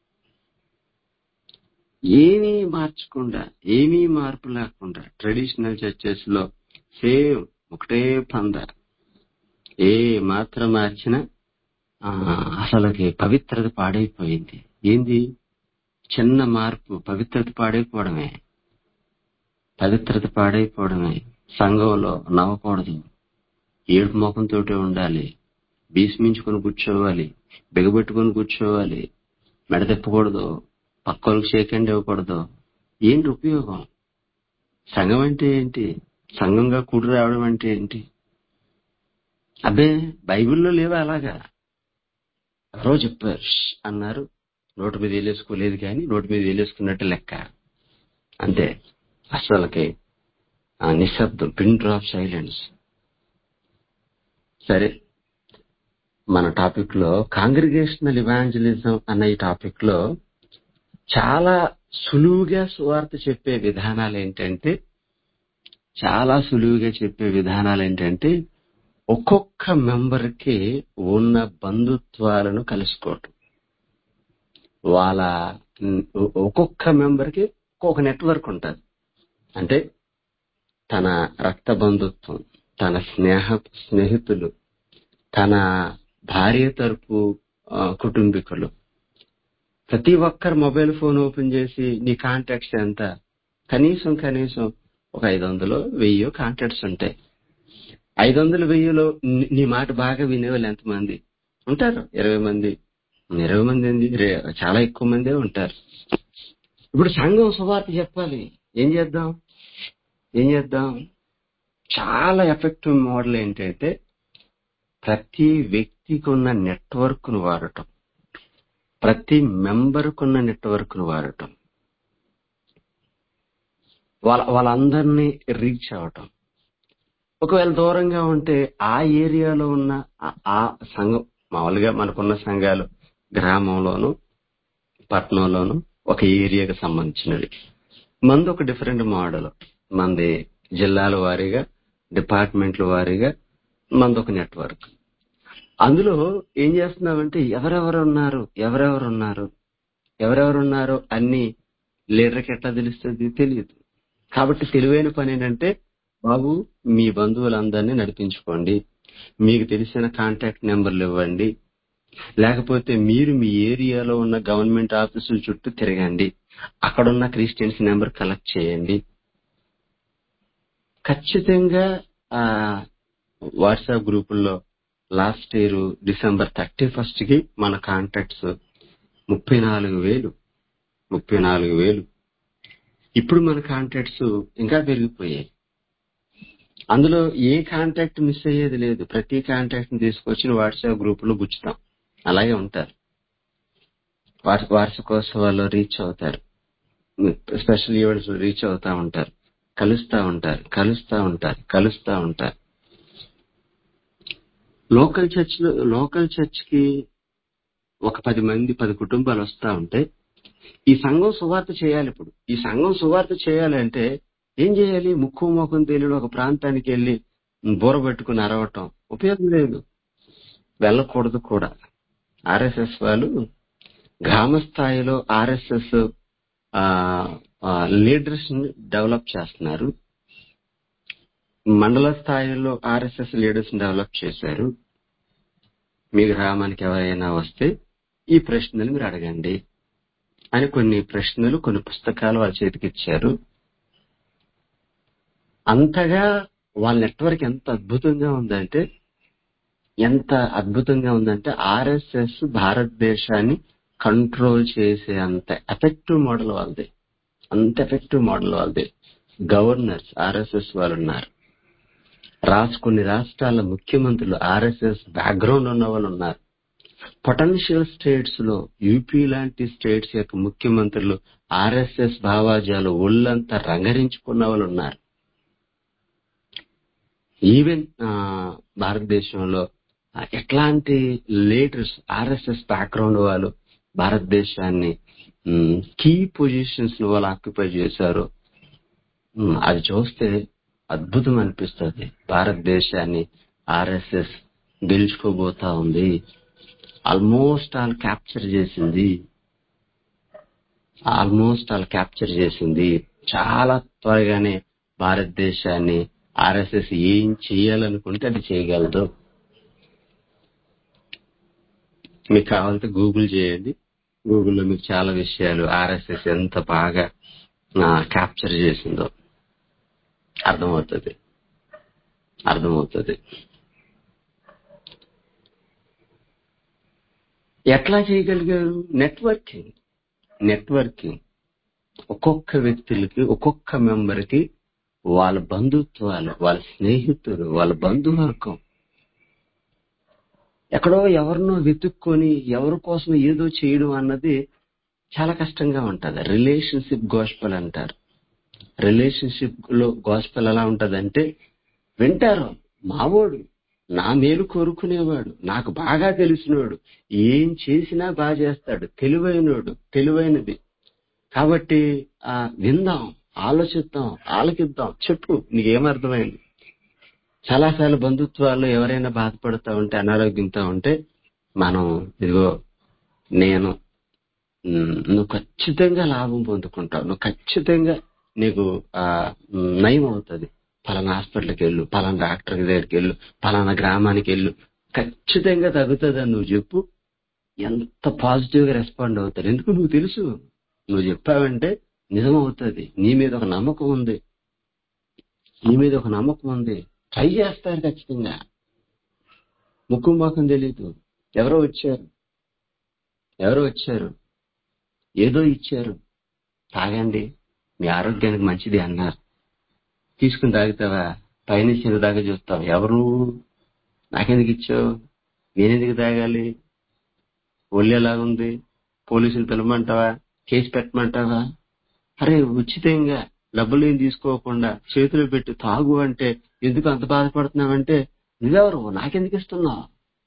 ఏమీ మార్చకుండా ఏమీ మార్పు లేకుండా ట్రెడిషనల్ చర్చెస్ లో సేమ్ ఒకటే పంద ఏ మాత్రం మార్చినా ఆ, అసలుకి పవిత్రత పాడైపోయింది ఏంది చిన్న మార్పు పవిత్రత పాడైపోవడమే పవిత్రత పాడైపోవడమే సంఘంలో నవ్వకూడదు ఏడుపు ముఖంతో ఉండాలి భీష్మించుకొని కూర్చోవాలి బిగబెట్టుకొని కూర్చోవాలి మెడ తిప్పకూడదు పక్కోళ్ళకి షేక్ హ్యాండ్ ఇవ్వకూడదు ఏంటి ఉపయోగం సంఘం అంటే ఏంటి సంఘంగా కూడి రావడం అంటే ఏంటి అబ్బే బైబిల్లో లేవా అలాగా ఎవరో చెప్పారు "ష్" అన్నారు నోటి మీద వేలేసుకోలేదు కానీ నోటి మీద వేలేసుకున్నట్టు లెక్క అంతే అసలకి ఆ నిశ్శబ్దం పిన్ డ్రాప్ సైలెన్స్ సరే మన టాపిక్ లో కాంగ్రిగేషనల్ ఇవాంజలిజం అన్న ఈ టాపిక్ లో చాలా సులువుగా సువార్త చెప్పే విధానాలు ఏంటంటే చాలా సులువుగా చెప్పే విధానాలు ఏంటంటే ఒక్కొక్క మెంబర్ కి ఉన్న బంధుత్వాలను కలుసుకోవటం వాళ్ళ ఉమ్, ఒక్కొక్క మెంబర్ కి ఒక్కొక్క నెట్వర్క్ ఉంటుంది అంటే తన రక్త బంధుత్వం తన స్నేహ స్నేహితులు తన భార్య తరపు ఆ, కుటుంబీకులు ప్రతి ఒక్కరు మొబైల్ ఫోన్ ఓపెన్ చేసి నీ కాంటాక్ట్స్ ఎంత కనీసం కనీసం ఒక ఐదు వందలు వెయ్యో కాంటాక్ట్స్ ఉంటాయి ఐదు వందలు వెయ్యిలో నీ- నీ మాట బాగా వినేవాళ్ళు ఎంతమంది ఉంటారు ఇరవై మంది ఇరవై మంది ఏంది రే- చాలా ఎక్కువ మందే ఉంటారు ఇప్పుడు సంఘం సువార్త చెప్పాలి ఏం చేద్దాం ఏం చేద్దాం చాలా ఎఫెక్టివ్ మోడల్ ఏంటంటే ప్రతి వ్యక్తికి ఉన్న నెట్వర్క్ ను వాడటం ప్రతి మెంబర్ కున్న నెట్వర్క్ ను వాడటం వాళ్ళ వాళ్ళందరినీ రీచ్ అవటం ఒకవేళ దూరంగా ఉంటే ఆ ఏరియాలో ఉన్న ఆ- ఆ సంఘం మామూలుగా మనకున్న సంఘాలు గ్రామంలోను పట్టణంలోను ఒక ఏరియాకి సంబంధించినవి మంది ఒక డిఫరెంట్ మోడల్ మంది జిల్లాల వారీగా డిపార్ట్మెంట్ల వారీగా మంది ఒక నెట్వర్క్ అందులో ఏం చేస్తున్నామంటే ఎవరెవరు ఉన్నారు ఎవరెవరు ఉన్నారు ఎవరెవరు ఉన్నారు అన్ని లీడర్కి ఎట్లా తెలుస్తుంది తెలియదు కాబట్టి తెలివైన పని ఏంటంటే బాబు మీ బంధువులందరినీ నడిపించుకోండి మీకు తెలిసిన కాంటాక్ట్ నెంబర్లు ఇవ్వండి లేకపోతే మీరు మీ ఏరియాలో ఉన్న గవర్నమెంట్ ఆఫీసుల చుట్టూ తిరగండి అక్కడున్న క్రిస్టియన్స్ నెంబర్ కలెక్ట్ చేయండి ఖచ్చితంగా ఆ వాట్సాప్ గ్రూపుల్లో last year December thirty first కి మన కాంటాక్ట్స్ ముప్పై నాలుగు వేలు ముప్పై నాలుగు వేలు ఇప్పుడు మన కాంటాక్ట్స్ ఇంకా పెరిగిపోయాయి అందులో ఏ కాంటాక్ట్ మిస్ అయ్యేది లేదు ప్రతి కాంటాక్ట్ ని తీసుకొచ్చి వాట్సాప్ గ్రూప్ లో గుచ్చుతాం అలాగే ఉంటారు వార్- వార్షికోత్సవాల్లో రీచ్ అవుతారు స్పెషల్ ఈవెంట్స్ రీచ్ అవుతా ఉంటారు కలుస్తా ఉంటారు కలుస్తా ఉంటారు కలుస్తా ఉంటారు లోకల్ చర్చ్ లో లోకల్ చర్చ్ కి ఒక పది మంది పది కుటుంబాలు వస్తా ఉంటే ఈ సంఘం సువార్త చేయాలి ఇప్పుడు ఈ సంఘం సువార్త చేయాలంటే ఏం చేయాలి ముక్కు ముఖం తెలియని ఒక ప్రాంతానికి వెళ్ళి బూర పెట్టుకుని అరవటం ఉపయోగం లేదు వెళ్ళకూడదు కూడా ఆర్ఎస్ఎస్ వాళ్ళు గ్రామ స్థాయిలో ఆర్ఎస్ఎస్ లీడర్స్ ని డెవలప్ చేస్తున్నారు మండల స్థాయిలో ఆర్ఎస్ఎస్ లీడర్స్ ని డెవలప్ చేశారు మీ గ్రామానికి ఎవరైనా వస్తే ఈ ప్రశ్నలు మీరు అడగండి అని కొన్ని ప్రశ్నలు కొన్ని పుస్తకాలు వాళ్ళ చేతికి ఇచ్చారు అంతగా వాళ్ళ నెట్వర్క్ ఎంత అద్భుతంగా ఉందంటే ఎంత అద్భుతంగా ఉందంటే ఆర్ఎస్ఎస్ భారతదేశాన్ని కంట్రోల్ చేసే అంత ఎఫెక్టివ్ మోడల్ వాళ్ళది అంత ఎఫెక్టివ్ మోడల్ వాళ్ళది గవర్నర్స్ ఆర్ఎస్ఎస్ వాళ్ళు ఉన్నారు రాష్ట్ర కొన్ని రాష్ట్రాల ముఖ్యమంత్రులు ఆర్ఎస్ఎస్ బ్యాక్గ్రౌండ్ ఉన్న వాళ్ళు ఉన్నారు పొటెన్షియల్ స్టేట్స్ లో యూపీ లాంటి స్టేట్స్ యొక్క ముఖ్యమంత్రులు ఆర్ఎస్ఎస్ భావాజాలు ఒళ్ళంతా రంగరించుకున్న వాళ్ళు ఉన్నారు ఈవెన్ ఆ, భారతదేశంలో ఆ, ఎట్లాంటి లీడర్స్ ఆర్ఎస్ఎస్ బ్యాక్గ్రౌండ్ వాళ్ళు భారతదేశాన్ని కీ పొజిషన్స్ లో వాళ్ళు ఆక్యుపై చేశారు ఉమ్, అది చూస్తే అద్భుతం అనిపిస్తుంది భారతదేశాన్ని ఆర్ఎస్ఎస్ గెలుచుకోబోతా ఉంది ఆల్మోస్ట్ ఆల్ క్యాప్చర్ చేసింది ఆల్మోస్ట్ ఆల్ క్యాప్చర్ చేసింది చాలా త్వరగానే భారతదేశాన్ని ఆర్ఎస్ఎస్ ఏం చేయాలనుకుంటే అది చేయగలదు మీకు కావాలంటే గూగుల్ చేయండి గూగుల్లో మీకు చాలా విషయాలు ఆర్ఎస్ఎస్ ఎంత బాగా క్యాప్చర్ చేసిందో అర్థమవుతుంది అర్థమవుతుంది ఎట్లా చేయగలిగారు నెట్వర్కింగ్ నెట్వర్కింగ్ ఒక్కొక్క వ్యక్తులకి ఒక్కొక్క మెంబర్కి వాళ్ళ బంధుత్వాలు వాళ్ళ స్నేహితులు వాళ్ళ బంధువర్గం ఎక్కడో ఎవరినో వెతుక్కొని ఎవరి కోసం ఏదో చేయడం అన్నది చాలా కష్టంగా ఉంటది రిలేషన్షిప్ గోస్పల్ అంటారు రిలేషన్షిప్ లో గోస్పల్ ఎలా ఉంటదంటే వింటారు మావోడు నా మేలు కోరుకునేవాడు నాకు బాగా తెలిసినోడు ఏం చేసినా బాగా చేస్తాడు తెలివైనోడు తెలివైనది కాబట్టి ఆ విందాం ఆలోచిద్దాం ఆలకిద్దాం చెప్పు నీకేమర్థమైంది చాలాసార్లు బంధుత్వాల్లో ఎవరైనా బాధపడుతూ ఉంటే అనారోగ్యంతో ఉంటే మనం ఇదిగో నేను ఉమ్, నువ్వు ఖచ్చితంగా లాభం పొందుకుంటావు నువ్వు ఖచ్చితంగా నీకు ఆ ఉమ్, నయం అవుతుంది పలానా హాస్పిటల్కి వెళ్ళు పలానా డాక్టర్ దగ్గరికి వెళ్ళు పలానా గ్రామానికి వెళ్ళు ఖచ్చితంగా తగ్గుతుంది అని నువ్వు చెప్పు ఎంత పాజిటివ్ గా రెస్పాండ్ అవుతారు ఎందుకు నువ్వు తెలుసు నువ్వు చెప్పావంటే నిజం అవుతుంది నీ మీద ఒక నమ్మకం ఉంది నీ మీద ఒక నమ్మకం ఉంది ట్రై చేస్తారు ఖచ్చితంగా ముక్కు మొఖం తెలీదు ఎవరో వచ్చారు ఎవరో వచ్చారు ఏదో ఇచ్చారు తాగండి మీ ఆరోగ్యానికి మంచిది అన్నారు తీసుకుని తాగుతావా పైనుంచి కింద దాకా చూస్తావు ఎవరు నాకెందుకు ఇచ్చావు నేనెందుకు తాగాలి ఒళ్ళు ఎలాగుంది పోలీసులు పిలవమంటావా కేసు పెట్టమంటావా అరే ఉచితంగా డబ్బులు ఏం తీసుకోకుండా చేతులు పెట్టి తాగు అంటే ఎందుకు అంత బాధపడుతున్నావంటే నువ్వెవరు నాకెందుకు ఇస్తున్నావు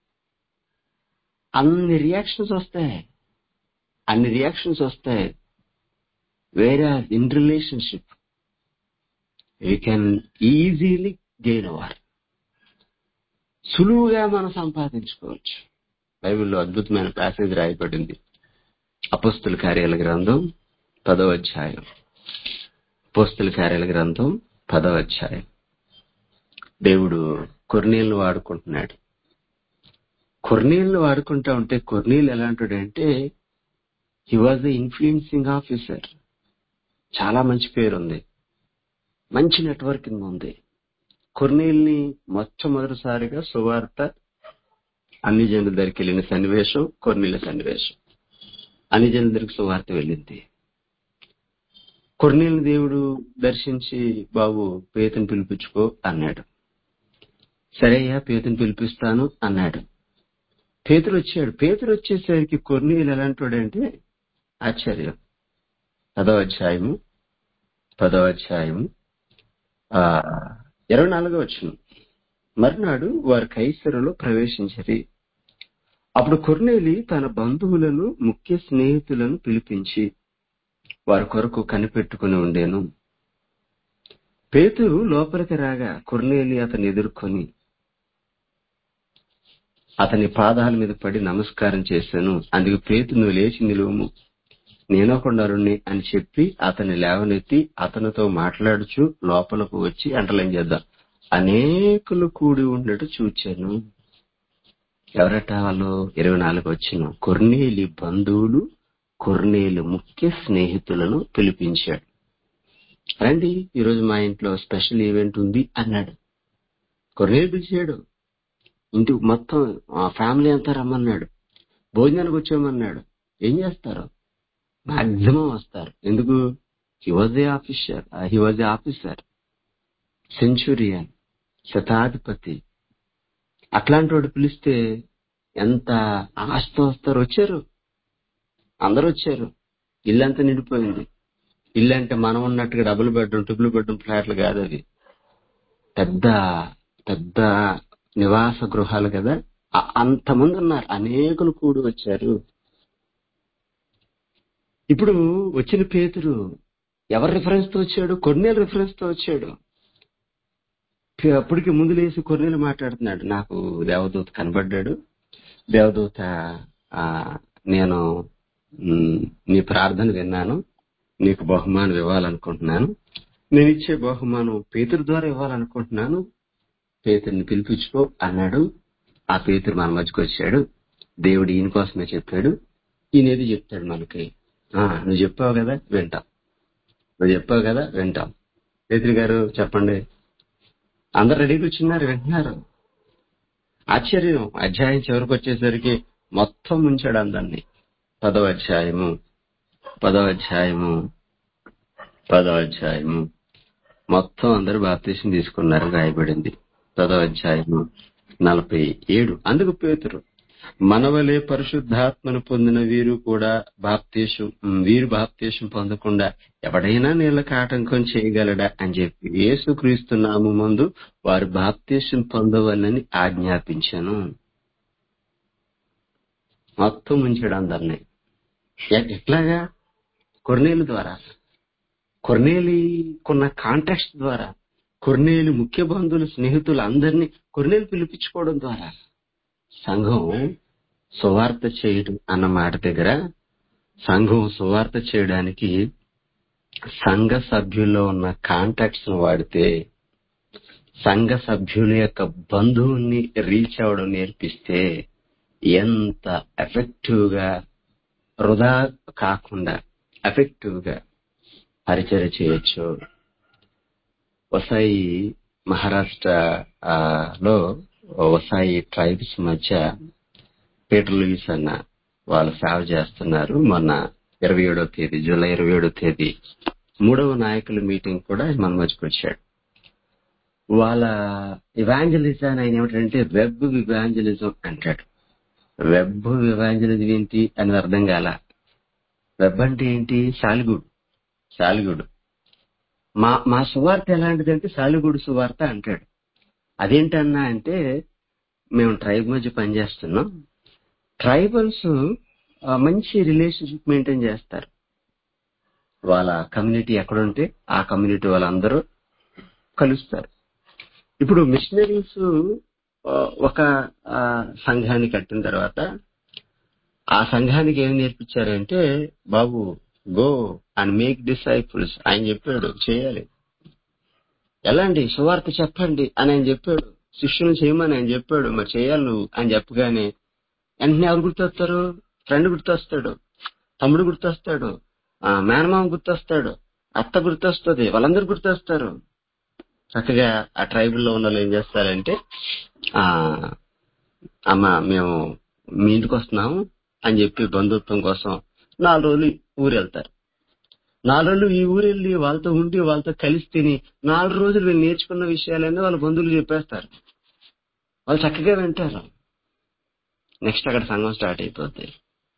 అన్ని రియాక్షన్స్ వస్తాయి అన్ని రియాక్షన్స్ వస్తాయి వేరే in relationship you can easily gain over సులువుగా మనం సంపాదించుకోవచ్చు బైబిల్లో అద్భుతమైన ప్యాసేజ్ రాయబడింది అపస్తుల కార్యాల గ్రంథం పదవ అధ్యాయం అపోస్తుల కార్యాల గ్రంథం పదవ అధ్యాయం దేవుడు కొర్నీలను వాడుకుంటున్నాడు కొర్నీలను వాడుకుంటా ఉంటే కొర్నీలు ఎలాంటిదంటే he was the influencing officer చాలా మంచి పేరు ఉంది మంచి నెట్వర్కింగ్ ఉంది కొర్నీల్ని మొట్టమొదటిసారిగా సువార్త అన్ని జనుల దగ్గరికి వెళ్ళిన సన్నివేశం కొర్నీల సన్నివేశం అన్ని జనుల దగ్గరికి సువార్త వెళ్ళింది కొర్నీల దేవుడు దర్శించి బాబు పేతుని పిలిపించుకో అన్నాడు సరే అయ్యా పేతుని పిలిపిస్తాను అన్నాడు పేతురు వచ్చాడు పేతురు వచ్చేసరికి కొర్నీలు ఎలాంటి వాడంటే ఆశ్చర్యం పదవ అధ్యాయము పదవ అధ్యాయము ఆ ఇరవై నాలుగో వచ్చిన మర్నాడు వారు కైసరులో ప్రవేశించరి అప్పుడు కొర్నేలి తన బంధువులను ముఖ్య స్నేహితులను పిలిపించి వారి కొరకు కనిపెట్టుకుని ఉండేను పేతురు లోపలికి రాగా కొర్నేలి అతన్ని ఎదుర్కొని అతని పాదాల మీద పడి నమస్కారం చేశాను అందుకు పేతు నువ్వు లేచి నిలువము నేనొక నరుణ్ణి అని చెప్పి అతన్ని లేవనెత్తి అతనితో మాట్లాడుచు లోపలకు వచ్చి అంటలేం చేద్దాం అనేకులు కూడి ఉండట చూచాను ఎవరట వాళ్ళు ఇరవై నాలుగు వచ్చిన కొర్నేలి బంధువులు కొర్నేలు ముఖ్య స్నేహితులను పిలిపించాడు రండి ఈరోజు మా ఇంట్లో స్పెషల్ ఈవెంట్ ఉంది అన్నాడు కొర్నేలు పిలిచాడు ఇంటి మొత్తం ఆ ఫ్యామిలీ అంతా రమ్మన్నాడు భోజనానికి వచ్చామన్నాడు ఏం చేస్తారు మాక్సిమం వస్తారు ఎందుకు he was a officer he was a officer centurion శతాధిపతి అట్లాంటి వాడు పిలిస్తే ఎంత ఆస్తి వస్తారు వచ్చారు అందరూ వచ్చారు ఇల్లంతా నిండిపోయింది ఇల్లు అంటే మనం ఉన్నట్టుగా డబుల్ బెడ్రూమ్ ట్రిపుల్ బెడ్రూమ్ ఫ్లాట్లు కాదు అవి పెద్ద పెద్ద నివాస గృహాలు కదా అ- అంతమంది ఉన్నారు అనేకులు కూడి వచ్చారు ఇప్పుడు వచ్చిన పేతురు ఎవరి రిఫరెన్స్ తో వచ్చాడు కొన్నేళ్ళ రిఫరెన్స్ తో వచ్చాడు పే- అప్పటికి ముందు లేచి కొన్నేళ్ళు మాట్లాడుతున్నాడు నాకు దేవదూత కనబడ్డాడు దేవదూత ఆ, నేను మ్, నీ ప్రార్థన విన్నాను నీకు బహుమానం ఇవ్వాలనుకుంటున్నాను నేను ఇచ్చే బహుమానం పేతురు ద్వారా ఇవ్వాలనుకుంటున్నాను పేతుర్ని పిలిపించుకో అన్నాడు ఆ పేతురు మన మధ్యకి వచ్చాడు దేవుడు ఈయన కోసమే చెప్పాడు ఈయన ఏది చెప్తాడు మనకి ఆ నువ్వు చెప్పావు కదా వింటాం నువ్వు చెప్పావు కదా వింటాం పేతురు గారు చెప్పండి అందరు రెడీగా వచ్చిన్నారు వింటున్నారు ఆశ్చర్యం అధ్యాయం చివరికి వచ్చేసరికి మొత్తం ముంచాడు అందరినీ పదవ అధ్యాయము పదవ అధ్యాయము పదవ అధ్యాయము మొత్తం అందరూ బాప్తీసం తీసుకున్నారు రాయబడింది పదవ అధ్యాయము నలభై ఏడు అందుకు పేతురు మనవలే పరిశుద్ధాత్మను పొందిన వీరు కూడా బాప్తీసం వీరు బాప్తీసం పొందకుండా ఎవడైనా నీళ్ళకి ఆటంకం చేయగలడా అని చెప్పి యేసుక్రీస్తు నాము ముందు వారు బాప్తీసం పొందవలని ఆజ్ఞాపించాను మొత్తం ముంచాడు అందరినీ ఎ- ఎట్లాగా కొర్నేలు ద్వారా కొర్నేలికున్న కాంటాక్ట్స్ ద్వారా కొర్నేలు ముఖ్య బంధువులు స్నేహితులు అందరినీ కొర్నేలు పిలిపించుకోవడం ద్వారా సంఘం సువార్త చేయడం అన్న మాట దగ్గర సంఘం సువార్త చేయడానికి సంఘ సభ్యుల్లో ఉన్న కాంటాక్ట్స్ ను వాడితే సంఘ సభ్యుల యొక్క బంధువుల్ని రీచ్ అవ్వడం నేర్పిస్తే ఎంత ఎఫెక్టివ్ గా వృధా కాకుండా ఎఫెక్టివ్ గా పరిచయం చేయొచ్చు వసాయి మహారాష్ట్ర ఆ, లో వసాయి ట్రైబ్స్ మధ్య పీటర్ లూయిస్ అన్న వాళ్ళు సేవ చేస్తున్నారు మొన్న ఇరవై ఏడో తేదీ జూలై ఇరవై ఏడో తేదీ మూడవ నాయకుల మీటింగ్ కూడా మన మధ్యకి వచ్చాడు వాళ్ళ ఇవాంజలిజం ఆయన ఏమిటంటే వెబ్ ఇవాంజలిజం అంటాడు వెబ్ ఇవాంజలిజం ఏంటి అని అర్థం కాల వెబ్ అంటే ఏంటి సాలిగూడు సాలిగూడు మా మా సువార్త ఎలాంటిదంటే సాలిగూడు సువార్త అంటాడు అదేంటన్నా అంటే మేము ట్రైబ్ మధ్య పనిచేస్తున్నాం ట్రైబల్స్ మంచి రిలేషన్షిప్ మెయింటైన్ చేస్తారు వాళ్ళ కమ్యూనిటీ ఎక్కడుంటే ఆ కమ్యూనిటీ వాళ్ళందరూ కలుస్తారు ఇప్పుడు మిషనరీస్ ఒక ఆ, సంఘాన్ని కట్టిన తర్వాత ఆ సంఘానికి ఏం నేర్పించారంటే బాబు గో అండ్ మేక్ డిసైపుల్స్ ఆయన చెప్పాడు చేయాలి ఎలాంటి సువార్త చెప్పండి అని ఆయన చెప్పాడు శిష్యులు చేయమని ఆయన చెప్పాడు మరి చేయాలి నువ్వు అని చెప్పగానే వెంటనే ఎవరు గుర్తొస్తారు ఫ్రెండ్ గుర్తొస్తాడు తమ్ముడు గుర్తొస్తాడు ఆ మేనమామ గుర్తొస్తాడు అత్త గుర్తొస్తుంది వాళ్ళందరూ గుర్తొస్తారు చక్కగా ఆ ట్రైబుల్ లో ఉన్న వాళ్ళు ఏం చేస్తారంటే ఆ అమ్మ మేము మీ ఇంటికి వస్తున్నాము అని చెప్పి బంధుత్వం కోసం నాలుగు రోజులు ఊరు వెళ్తారు నాలుగు రోజులు ఈ ఊరు వెళ్ళి వాళ్ళతో ఉండి వాళ్ళతో కలిసి తిని నాలుగు రోజులు వీళ్ళు నేర్చుకున్న విషయాలన్నీ వాళ్ళ బంధువులు చెప్పేస్తారు వాళ్ళు చక్కగా వింటారు నెక్స్ట్ అక్కడ సంఘం స్టార్ట్ అయిపోద్ది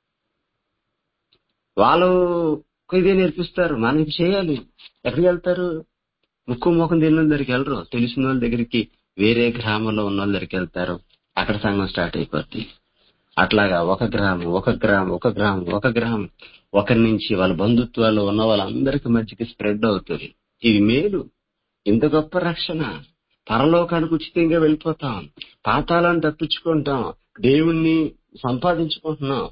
వాళ్ళు ఇదే నేర్పిస్తారు మనం ఇది చేయాలి ఎక్కడికి వెళ్తారు ముక్కు ముఖం తిన్న వాళ్ళ దగ్గరికి వెళ్ళరు తెలిసిన వాళ్ళ దగ్గరికి వేరే గ్రామంలో ఉన్న వాళ్ళ దగ్గరికి వెళ్తారు అక్కడ సంఘం స్టార్ట్ అయిపోద్ది అట్లాగా ఒక గ్రామం ఒక గ్రామం ఒక గ్రామం ఒక గ్రామం ఒకరి నుంచి వాళ్ళ బంధుత్వాలు ఉన్న వాళ్ళందరికి మధ్యకి స్ప్రెడ్ అవుతుంది ఇది మేలు ఇంత గొప్ప రక్షణ పరలోకానికి ఉచితంగా వెళ్ళిపోతాం పాతాలను తప్పించుకుంటాం దేవుణ్ణి సంపాదించుకుంటున్నాం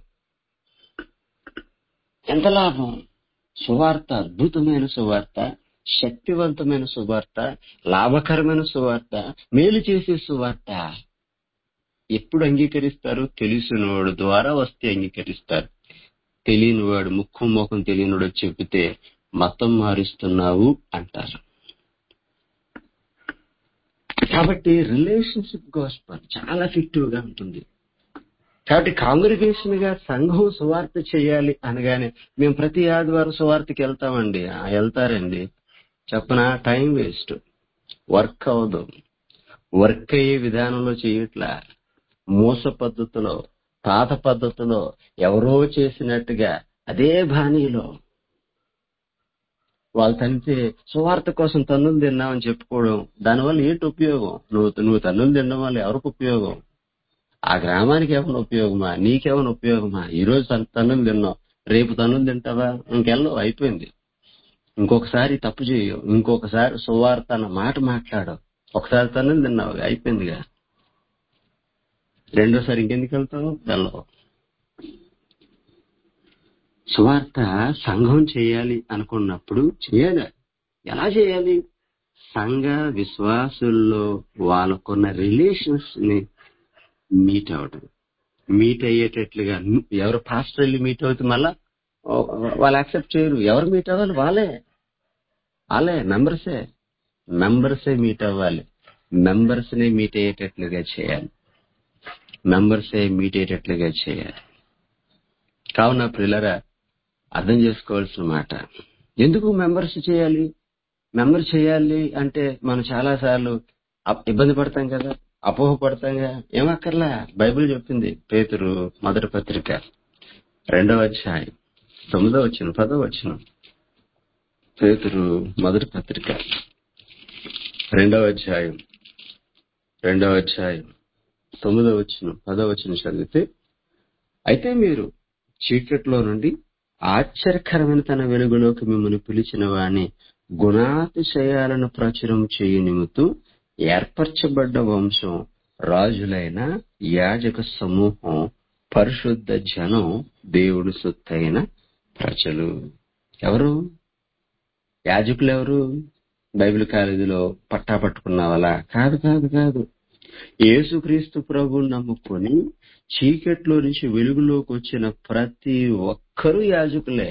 ఎంత లాభం సువార్త అద్భుతమైన సువార్త శక్తివంతమైన సువార్త లాభకరమైన సువార్త మేలు చేసే సువార్త ఎప్పుడు అంగీకరిస్తారు తెలిసినవాడు ద్వారా వస్తే అంగీకరిస్తారు తెలియని వాడు ముక్కు ముఖం తెలియనివాడు చెబితే మతం మారుస్తున్నావు అంటారు కాబట్టి రిలేషన్షిప్ గోస్పల్ చాలా ఎఫెక్టివ్ గా ఉంటుంది కాబట్టి కాంగ్రిగేషన్ గా సంఘం సువార్త చేయాలి అనగానే మేము ప్రతి ఆదివారం సువార్తకి వెళ్తామండి ఆ, వెళ్తారండి చెప్పనా టైం వేస్ట్ వర్క్ అవదు వర్క్ అయ్యే విధానంలో చేయట్లా మూస పద్ధతిలో పాత పద్ధతిలో ఎవరో చేసినట్టుగా అదే బాణీలో వాళ్ళు తంతే సువార్త కోసం తన్నులు తిన్నామని చెప్పుకోవడం దానివల్ల ఏంటి ఉపయోగం నువ్వు నువ్వు తన్నులు తినడం వల్ల ఎవరికి ఉపయోగం ఆ గ్రామానికి ఏమైనా ఉపయోగమా నీకేమైనా ఉపయోగమా ఈ రోజు తన్- తన్నులు తిన్నావు రేపు తన్నులు తింటావా ఇంకెళ్ళవు అయిపోయింది ఇంకొకసారి తప్పు చేయవు ఇంకొకసారి సువార్త అన్న మాట మాట్లాడు ఒకసారి తన్నులు తిన్నావు అయిపోయిందిగా రెండోసారి ఇంకెందుకు వెళ్తావు వెళ్ళవు సువార్త సంఘం చేయాలి అనుకున్నప్పుడు చేయాలి ఎలా చేయాలి సంఘ విశ్వాసుల్లో వాళ్ళకున్న రిలేషన్స్ ని మీట్ అవడం మీట్ అయ్యేటట్లుగా ఎవరు పాస్టర్ వెళ్ళి మీట్ అవుతే మళ్ళా ఓ, వాళ్ళు యాక్సెప్ట్ చేయరు ఎవరు మీట్ అవ్వాలి వాళ్ళే వాళ్ళే మెంబర్సే మెంబర్సే మీట్ అవ్వాలి మెంబర్స్ నే మీట్ అయ్యేటట్లుగా చేయాలి మెంబర్సే మీట్ అయ్యేటట్లుగా చేయాలి కావున ప్రిల్లరా అర్థం చేసుకోవాల్సిన మాట ఎందుకు మెంబర్స్ చేయాలి మెంబర్ చేయాలి అంటే మనం చాలా సార్లు ఇబ్బంది పడతాం కదా అపోహ పడతాం కదా ఏమక్కర్లా బైబిల్ చెప్పింది పేతురు మొదటి పత్రిక రెండవ అధ్యాయం తొమ్మిదో వచ్చిన పదో వచ్చిన పేతురు మొదటి పత్రిక రెండవ అధ్యాయం రెండవ అధ్యాయం తొమ్మిదో వచ్చిన పదో వచ్చిన చదివితే అయితే మీరు చీకట్లో నుండి ఆశ్చర్యకరమైన తన వెలుగులోకి మిమ్మల్ని పిలిచిన వాని గుణాతిశయాలను ప్రచురం చేయు నిమిత్తం ఏర్పరచబడ్డ వంశం రాజులైన యాజక సమూహం పరిశుద్ధ జనం దేవుడు సొత్తైన ప్రజలు ఎవరు యాజకులు ఎవరు బైబిల్ కాలేజీలో పట్టా పట్టుకున్న వాళ్ళ కాదు కాదు కాదు యేసుక్రీస్తు ప్రభు నమ్ముకొని చీకట్లో నుంచి వెలుగులోకి వచ్చిన ప్రతి ఒక్కరూ యాజకులే